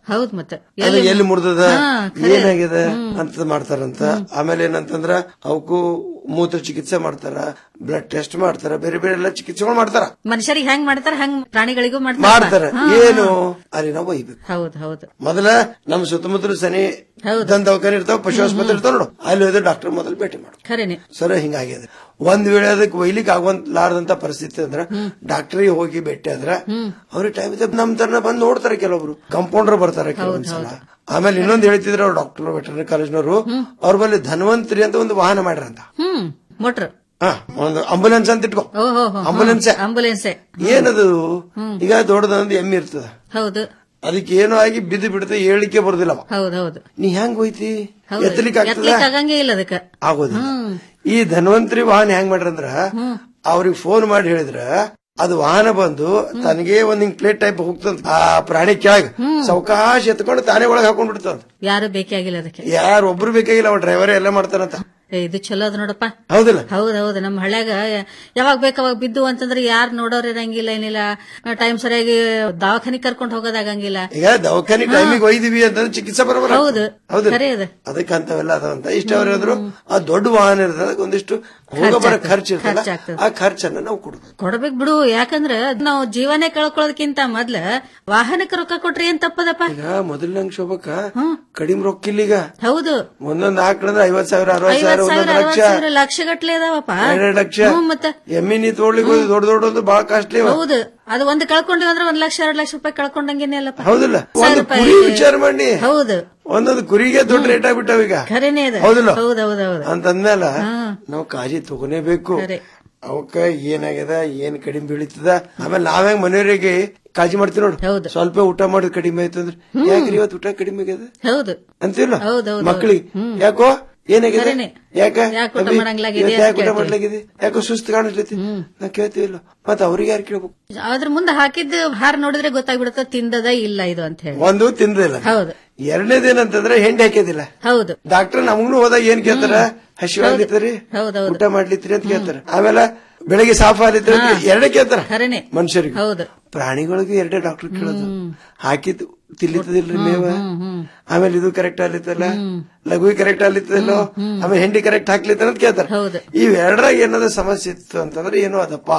ಹೌದ್ ಮತ್ತೆ ಅದು ಎಲ್ಲಿ ಮುರಿದದ ಹಾ, ಖರೆ. ಏನಾಗಿದೆ ಅಂತ ಮಾಡ್ತಾರಂತ ಆಮೇಲೆ ಏನಂತಂದ್ರ ಅವಕ್ಕೂ ಮೂತ್ರ ಚಿಕಿತ್ಸೆ ಮಾಡ್ತಾರ ಬ್ಲಡ್ ಟೆಸ್ಟ್ ಮಾಡ್ತಾರ ಬೇರೆ ಬೇರೆ ಎಲ್ಲ ಚಿಕಿತ್ಸೆಗಳು ಮಾಡ್ತಾರ ಮನುಷ್ಯರಿಗೆ ಹೆಂಗ್ ಮಾಡ್ತಾರ ಹಂಗ್ ಪ್ರಾಣಿಗಳಿಗೂ ಮಾಡ್ತಾರ ಮಾಡ್ತಾರ ಹಾ, ಏನು ಅಲ್ಲಿ ನಾವು ಒಯ್ಬೇಕು ಹೌದ್ ಹೌದ್ ಮೊದಲ ನಮ್ ಸುತ್ತಮುತ್ತಲು ಸನಿ ದಂತ ದವಾಖಾನೆ ಇರ್ತಾವ ಪಶು ಆಸ್ಪತ್ರೆ ಇರ್ತಾವ ನೋಡು ಅಲ್ಲಿ ಹೋದ್ರೆ ಡಾಕ್ಟರ್ ಮೊದಲು ಭೇಟಿ ಮಾಡು ಖರೇನೆ ಸರ್ ಹಿಂಗಾಗಿದೆ ಒಂದ್ ವೇಳೆ ಅದಕ್ಕೆ ಒಯ್ಲಿಕ್ಕೆ ಆಗುವಂತಾರದಂತ ಪರಿಸ್ಥಿತಿ ಅಂದ್ರ ಡಾಕ್ಟರ್ಗೆ ಹೋಗಿ ಭೇಟಿ ಆದ್ರ ಅವ್ರಿಗೆ ಟೈಮ್ ಇದೆ ನಮ್ ತರನ ಬಂದ್ ನೋಡ್ತಾರೆ ಕೆಲವೊಬ್ರು ಕಂಪೌಂಡರ್ ಬರ್ತಾರೆ ಕೆಲವೊಂದ್ಸಲ ಆಮೇಲೆ ಇನ್ನೊಂದ್ ಹೇಳ್ತಿದ್ರು ಅವ್ರು ಡಾಕ್ಟರ್ ವೆಟರ್ನರಿ ಕಾಲೇಜ್ನವರು ಅವ್ರ ಬಲ್ಲಿ ಧನ್ವಂತರಿ ಅಂತ ಒಂದು ವಾಹನ ಮಾಡ್ರಂತ ಹ್ಮ್ ಮೋಟ್ರ್ ಹಾ ಒಂದು ಆಂಬುಲೆನ್ಸ್ ಅಂತ ಇಟ್ಕೋ ಓಹೋ ಆಂಬುಲೆನ್ಸ್ ಆಂಬುಲೆನ್ಸ್ ಏನದು ಈಗ ದೊಡ್ಡದೊಂದು ಎಮ್ಮೆ ಇರ್ತದ ಹೌದು ಅದಕ್ಕೆ ಏನೋ ಆಗಿ ಬಿದ್ದು ಬಿಡುತ್ತೆ ಹೇಳಿಕೆ ಬರುದಿಲ್ಲ ಅವ. ಹೌದ್ ಹೌದು ನೀ ಹೆಂಗ್ ಹೋಯ್ತಿ ಹೌದು. ಎತ್ತಲಿಕ್ಕೆ ಆಗ್ತದ ಎತ್ತಲಿಕ್ಕೆ ಆಗಂಗೇ ಇಲ್ಲ ಅದಕ್ಕ ಆಗೋದಿಲ್ಲ ಹ್ಮ್ ಈ ಧನ್ವಂತರಿ ವಾಹನ ಹೆಂಗ್ ಮಾಡ್ರಂದ್ರ ಅವ್ರಿಗೆ ಫೋನ್ ಮಾಡಿ ಹೇಳಿದ್ರ ಅದು ವಾಹನ ಬಂದು ತನಗೆ ಒಂದ್ ಹಿಂಗ್ ಪ್ಲೇಟ್ ಟೈಪ್ ಹೋಗ್ತಂತ ಆ ಪ್ರಾಣಿ ಕೆಳಗ ಸಾವಕಾಶ ಎತ್ಕೊಂಡು ತಾನೇ ಒಳಗೆ ಹಾಕೊಂಡ್ ಬಿಡ್ತಂತ ಯಾರು ಬೇಕೇ ಆಗಿಲ್ಲ ಅದಕ್ಕೆ ಯಾರು ಒಬ್ರು ಬೇಕಾಗಿಲ್ಲ ಅವ ಡ್ರೈವರ್ ಎಲ್ಲ ಮಾಡ್ತಾರಂತ ಏ, ಇದು ಚಲೋ ಅದ ನೋಡಪ್ಪ ಹೌದಿಲ್ಲ ಹೌದ್ ಹೌದು ನಮ್ಮ ಹಳ್ಳ್ಯಾಗ ಯಾವಾಗ ಬೇಕು ಅವಾಗ ಬಿದ್ದು ಅಂತಂದ್ರೆ ಯಾರು ನೋಡೋರ್ ಇರಂಗಿಲ್ಲ ಏನಿಲ್ಲ ಟೈಮ್ ಸರಿಯಾಗಿ ದವಾಖಾನಿ ಕರ್ಕೊಂಡು ಹೋಗೋದಾಗಂಗಿಲ್ಲ ಈಗ ದವಾಖಾನಿ ಟೈಮಿಗೆ ಒಯ್ದಿವಿ ಅಂತಂದ್ರೆ ಚಿಕಿತ್ಸೆ ಬರೋಬರ ಹೌದು. ಹೌದು ಖರೆ ಅದು. ಅದಕ್ಕೆ ಅಂತವೆಲ್ಲ ಅದಾವಂತ ಇಷ್ಟ ಅವ್ರು ಹೇಳಿದ್ರು ಆ ದೊಡ್ಡ ವಾಹನ ಇರ್ತದೆ ಅದಕ್ಕೆ ಒಂದಿಷ್ಟು ಹೋಗ ಬರೋ ಖರ್ಚು ಇರ್ತಲ್ಲ ಖರ್ಚಾಗ್ತದೆ. ಆ ಖರ್ಚನ್ನ ನಾವು ಕೊಡ್ಬೇಕು ಕೊಡ್ಬೇಕು ಬಿಡು ಯಾಕಂದ್ರ ನಾವು ಜೀವನೇ ಕಳ್ಕೊಳ್ಳೋದಕ್ಕಿಂತ ಮೊದ್ಲ ವಾಹನಕ್ಕೆ ರೊಕ್ಕ ಕೊಟ್ರಿ ಏನ್ ತಪ್ಪದಪ್ಪ ಈಗ ಮೊದಲನೇ ಶೋಭಕ್ಕ ಕಡಿಮೆ ರೊಕ್ಕ ಇಲ್ಲ ಈಗ ಹೌದು ಒಂದೊಂದ್ ಹಾಕ್ಳಂದ್ರೆ ಐವತ್ ಸಾವಿರ ಅರವತ್ ಸಾವಿರ ಐವತ್ ಸಾವಿರ ಒಂದೊಂದು ಅರವತ್ ಲಕ್ಷ ಸಾವಿರ ಲಕ್ಷ ಗಟ್ಲೆ ಇದಾವಪ್ಪ ಎರಡೆರಡು ಲಕ್ಷ ಹ್ಮ್, ಮತ್ತೆ ಎಮ್ಮಿ ನೀ ತೋಡ್ಲಿಕ್ಕೆ ಹೋಗಿ ದೊಡ್ಡ ದೊಡ್ಡ ಒಂದು ಬಹಳ ಕಾಸ್ಟ್ಲಿ ಹೌದು ಅದು ಒಂದು ಕಳ್ಕೊಂಡಿವಿ ಅಂದ್ರೆ ಒಂದ್ ಲಕ್ಷ ಎರಡ್ ಲಕ್ಷ ರೂಪಾಯಿ ಕಳ್ಕೊಂಡಂಗೇನೆ ಅಲ್ಲಪ್ಪ ಹೌದಿಲ್ಲ ಸಾವಿರ ಒಂದು ರೂಪಾಯಿ. ಕುರಿ ವಿಚಾರ ಮಾಡಿ ಹೌದು ಒಂದೊಂದು ಕುರಿಗೆ ದೊಡ್ಡ ರೇಟ್ ಆಗ್ಬಿಟ್ಟಾವ ಈಗ ಖರೇನೆ ಇದೆ ಹೌದಿಲ್ಲ ಹೌದ್ ಹೌದ್ ಹೌದು ಅಂತಂದ್ಮೇಲ ಹಾ. ನಾವು ಕಾಳಜಿ ತಗೊನೇಬೇಕು ಖರೆ. ಅವಕ್ಕ ಏನಾಗ್ಯದ ಏನ್ ಕಡಿಮೆ ಬೀಳಿತದ ಆಮೇಲೆ ನಾವ್ ಹೆಂಗ್ ಮನೆಯವರಿಗೆ ಕಾಳಜಿ ಮಾಡ್ತೀವಿ ನೋಡು ಸ್ವಲ್ಪ ಊಟ ಮಾಡೋದು ಕಡಿಮೆ ಆಯ್ತು ಅಂದ್ರೆ ಯಾಕ್ರಿ ಇವತ್ತು ಊಟ ಕಡಿಮೆ ಆಗ್ಯದ ಹೌದು ಅಂತಿಲ್ಲ ಹೌದ್ ಹೌದ್ ಮಕ್ಕಳಿಗೆ ಯಾಕೋ ಏನಾಗಿದೆ ಖರೇನೆ. ಯಾಕ ಯಾಕ್ ಊಟ ಅಭಿ, ಮಾಡಂಗ್ಲಾಗಿದೆ ಇವತ್ತು ಅಂತ ಯಾಕ್ ಊಟ ಕೇಳ್ತೀವಿ. ಮಾಡ್ಲಾಗಿದೆ ಯಾಕೋ ಸುಸ್ತು ಕಾಣಿಸ್ಲೈತಿ ನಾ ಕೇಳ್ತೀವಿಲ್ಲ ಮತ್ತ ಅವ್ರಿಗೆ ಯಾರು ಕೇಳ್ಬೇಕು ಅದ್ರ ಮುಂದೆ ಹಾಕಿದ್ದು ಹಾರ ನೋಡಿದ್ರೆ ಗೊತ್ತಾಗ್ಬಿಡುತ್ತೆ ತಿಂದದ ಇಲ್ಲ ಇದು ಅಂತ ಹೇಳಿ ಒಂದು ತಿಂದಿಲ್ಲ ಹೌದು ಎರಡನೇದೇನಂತಂದ್ರೆ ಹೆಂಡಿ ಹಾಕಿದಿಲ್ಲ ಹೌದು ಡಾಕ್ಟರ್ ನಮಗೂ ಹೋದಾಗ ಏನ್ ಕೇಳ್ತಾರ ಹಸಿವಾಗ್ಲಿತ್ತರಿ ಹೌದೌದು ಊಟ ಮಾಡ್ಲಿತ್ರಿ ಅಂತ ಕೇಳ್ತಾರ ಆಮೇಲೆ ಬೆಳಗ್ಗೆ ಸಾಫ್ ಆಗ್ಲಿತ್ರಿ ಅಂತ ಎರಡೇ ಕೇಳ್ತಾರ ಖರೇನೆ ಮನುಷ್ಯರಿಗೆ ಹೌದು ಪ್ರಾಣಿಗಳಿಗೆ ಎರಡೇ ಡಾಕ್ಟರ್ ಕೇಳೋದು ಹಾಕಿದ್ ತಿಲ್ಲಿತ್ತದಿಲ್ರಿ ಮೇವ ಆಮೇಲೆ ಇದು ಕರೆಕ್ಟ್ ಆಗ್ಲಿತ್ತಲ್ಲ ಲಘು ಕರೆಕ್ಟ್ ಆಗ್ಲಿತ್ತಲ್ಲೋ ಆಮೇಲೆ ಹೆಂಡಿ ಕರೆಕ್ಟ್ ಹಾಕ್ಲಿತ್ತ ಅಂತ ಕೇಳ್ತಾರ ಇವೆರಡರಾಗ ಏನಾದ್ರು ಸಮಸ್ಯೆ ಇತ್ತು ಅಂತಂದ್ರೆ ಏನೋ ಅದಪ್ಪ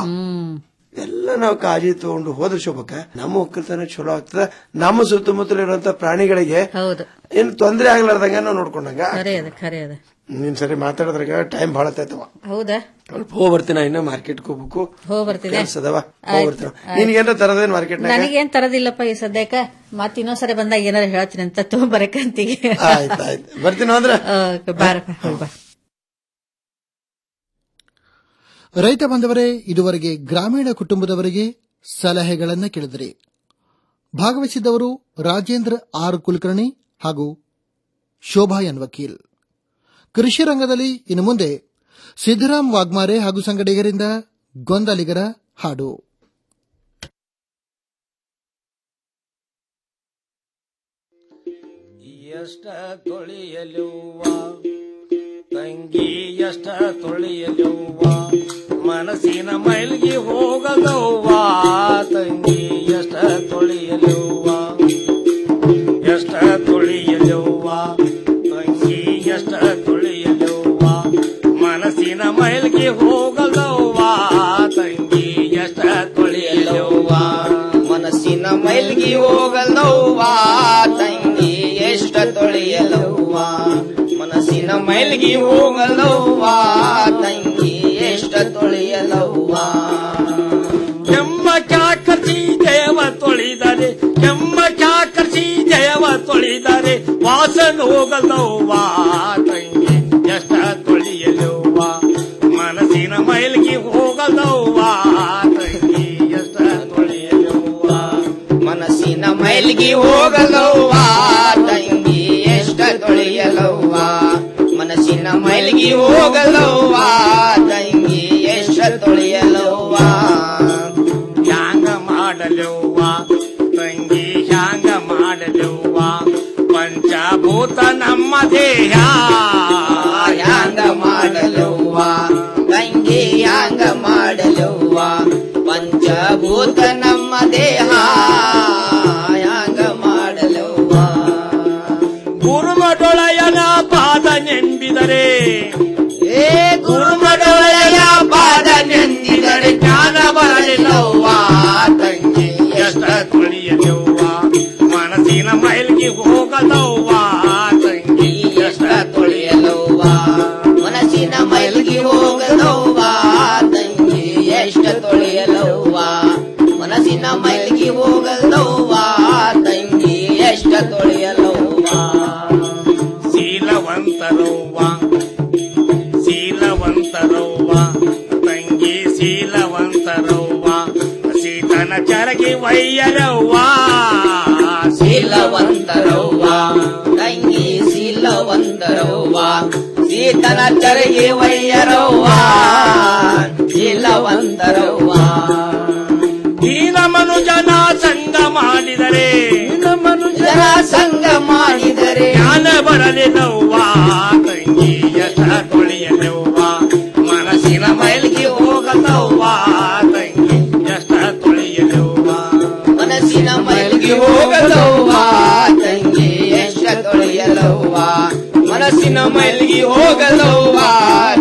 ಎಲ್ಲ ನಾವು ಕಾಳಜಿ ತಗೊಂಡು ಹೋದ್ರ ಶೋಭಕ್ಕ ನಮ್ಮ ಒಕ್ಕಲ್ತನ ಚಲೋ ಆಗ್ತದ ನಮ್ಮ ಸುತ್ತಮುತ್ತಲ ಇರುವಂತ ಪ್ರಾಣಿಗಳಿಗೆ ಹೌದು ಏನ್ ತೊಂದ್ರೆ ಆಗ್ಲಾರ್ದಂಗ ನಾವು ನೋಡ್ಕೊಂಡಂಗ ಖರೆ ಅದ ಖರೆ ಅದ ನೀನ್ ಸರಿ ಮಾತಾಡಿದ್ರಾಗ ಟೈಮ್ ಬಹಳ ಆಯ್ತವ ಹೌದಾ ಸ್ವಲ್ಪ ಹೋಗ್ ಬರ್ತೀನಿ ಇನ್ನ ಮಾರ್ಕೆಟ್ ಹೋಗ್ಬೇಕು ಹೋಗ್ ಬರ್ತಿದೆ ಕೆಲ್ಸ ಅದಾವ ಹೋಗ್ ಆಯ್ತು, ಬರ್ತೀನಿ ಆಯ್ತು. ನಿನ್ಗೇನ ತರದೇನ್ ಮಾರ್ಕೆಟ್ ನನಗೇನ್ ತರದಿಲ್ಲಪ್ಪ ಈ ಸದ್ಯಕ್ಕ ಮತ್ ಇನ್ನೊಂದ್ಸರಿ ಬಂದಾಗ ಏನಾರ ಹೇಳ್ತೀನಿ ಅಂತ ತಗೊಂಬರಕಂತಿಗೆ ಆಯ್ತು ಆಯ್ತು ಬರ್ತೀನಿ ಅಂದ್ರೆ ಬಾರಪ್ಪ ಹೋಗ್ ಬಾ ರೈತ ಬಂದವರೇ ಇದುವರೆಗೆ ಗ್ರಾಮೀಣ ಕುಟುಂಬದವರಿಗೆ ಸಲಹೆಗಳನ್ನು ಕೇಳಿದಿರಿ ಭಾಗವಹಿಸಿದವರು ರಾಜೇಂದ್ರ ಆರ್ ಕುಲಕರ್ಣಿ ಹಾಗೂ ಶೋಭಾ ಎನ್ ವಕೀಲ್ ಕೃಷಿ ರಂಗದಲ್ಲಿ ಇನ್ನು ಮುಂದೆ ಸಿದ್ದರಾಮ್ ವಾಗ್ಮಾರೆ ಹಾಗೂ ಸಂಗಡಿಗರಿಂದ ಗೊಂದಲಿಗರ ಹಾಡು ಎಷ್ಟ ತೊಳೆಯಲುವ ತಂಗಿ ಎಷ್ಟ ತೊಳೆಯಲುವ ಮನಸ್ಸಿನ ಮೈಲ್ಗೆ ಹೋಗಲವ್ವ ತಂಗಿ ಎಷ್ಟ ತೊಳೆಯಲುವ ಎಷ್ಟ ತೊಳೆಯಲುವ ತಂಗಿ ಎಷ್ಟ ತೊಳೆಯಲುವ ಮನಸ್ಸಿನ ಮೈಲ್ಗೆ ಹೋಗಲವ್ವ ತಂಗಿ ಎಷ್ಟ ತೊಳೆಯಲುವ ಮನಸ್ಸಿನ ಮೈಲ್ಗಿ ಹೋಗಲ್ಲವ್ವ ತಂಗಿ ಎಷ್ಟ ತೊಳೆಯಲವ್ವ ಮನಸ್ಸಿನ ಮೈಲ್ಗಿ ಹೋಗಲ್ಲವ್ವ ತಂಗಿ ಎಷ್ಟ ತೊಳೆಯಲವ್ವ ಕೆಮ್ಮ ಕ್ಯಾಕರ್ಸಿ ದೇವ ತೊಳಿದರೆ ಕೆಮ್ಮ ಕ್ಯಾಕರ್ಸಿ ದೇವ ತೊಳಿದರೆ ವಾಸನ ಹೋಗಲ್ಲವ್ವ ತಂಗಿ ಎಷ್ಟ ತೊಳಿಯಲವ್ವ ಮನಸ್ಸಿನ ಮೈಲ್ಗಿ ಹೋಗಲ್ಲವ್ವ ತಂಗಿ ಎಷ್ಟ ತೊಳಿಯಲವ್ವ ಮನಸ್ಸಿನ ಮೈಲ್ಗಿ ಹೋಗಲ್ಲವ್ವ ತಂಗಿ ಎಷ್ಟ ತೊಳೆಯಲವ್ವ ಮನಸ್ಸಿನ ಮೈಲ್ಗಿ ಹೋಗಲ್ಲವ್ವ ತಂಗಿ ಎಷ್ಟ ತೊಳೆಯಲವ್ವ ಹ್ಯಾಂಗ ಮಾಡಲವ್ವ ತಂಗಿ ಹ್ಯಾಂಗ ಮಾಡಲವ್ವ ಪಂಚಭೂತ ನಮ್ಮ ದೇಹ ಹ್ಯಾಂಗ ಮಾಡಲವ್ವ ತಂಗಿ ಹ್ಯಾಂಗ ಮಾಡಲವ್ವ ಪಂಚಭೂತ ನಮ್ಮ ದೇಹ ಹ್ಯಾಂಗ ಮಾಡಲವ್ವ ಮಾಡಿದರೆ ಏ ಗುರುಮಡೊಳೆಯ ಪಾದ ನೆಂದಿದರೆ ಜ್ಞಾನ ಬರಲಿಲ್ಲವ್ವ ತಂಗಿ ಎಷ್ಟ ತುಳಿಯದವ್ವ ಮನಸ್ಸಿನ ಮೈಲ್ಗೆ ಹೋಗದವ್ವ ತಂಗಿ ಎಷ್ಟ ತೊಳೆಯಲವ್ವ ಮನಸ್ಸಿನ ಮೈಲಿಗೆ ಹೋಗದವ್ವ ತಂಗಿ ಎಷ್ಟ ತೊಳೆಯಲವ್ವ ಮನಸ್ಸಿನ ಮೈಲಿಗೆ ಹೋಗದವ್ವ ತಂಗಿ ಎಷ್ಟ ತೊಳೆಯಲವ್ವ ಶೀಲವಂತರವ್ವ ಶೀಲವಂತರವ್ವ ತಂಗಿ ಶೀಲವಂತರವ್ವ ಸೀತನ ಚರಗಿ ವೈಯರವ್ವ ಶೀಲವಂತರವ್ವ ತಂಗಿ ಶೀಲವಂತರವ್ವ ಸೀತನ ಚರಿಗೆ ವಯ್ಯರವ್ವ ಶೀಲವಂತರವ್ವ ದೀನ ಮನುಜನ ಸಂಗ ಮಾಡಿದರೆ ಮನುಜನ ಸಂಗ ಮಾಡಿದರೆ ಜ್ಞಾನ ಬರಲಿಲ್ಲವ್ವ ತಂಗಿ ಎಷ್ಟ ತೊಳೆಯಲವ್ವ ಮನಸ್ಸಿನ ಮೈಲ್ಗೆ ಹೋಗದವ್ವ ತಂಗಿ ಎಷ್ಟ ತೊಳೆಯಲವ್ವ ಮನಸ್ಸಿನ ಮೈಲಿಗೆ ಹೋಗಲವ್ವ ತಂಗಿ ಎಷ್ಟ ತೊಳೆಯಲವ್ವ ಮನಸ್ಸಿನ ಮೈಲಿಗೆ ಹೋಗಲವ್ವ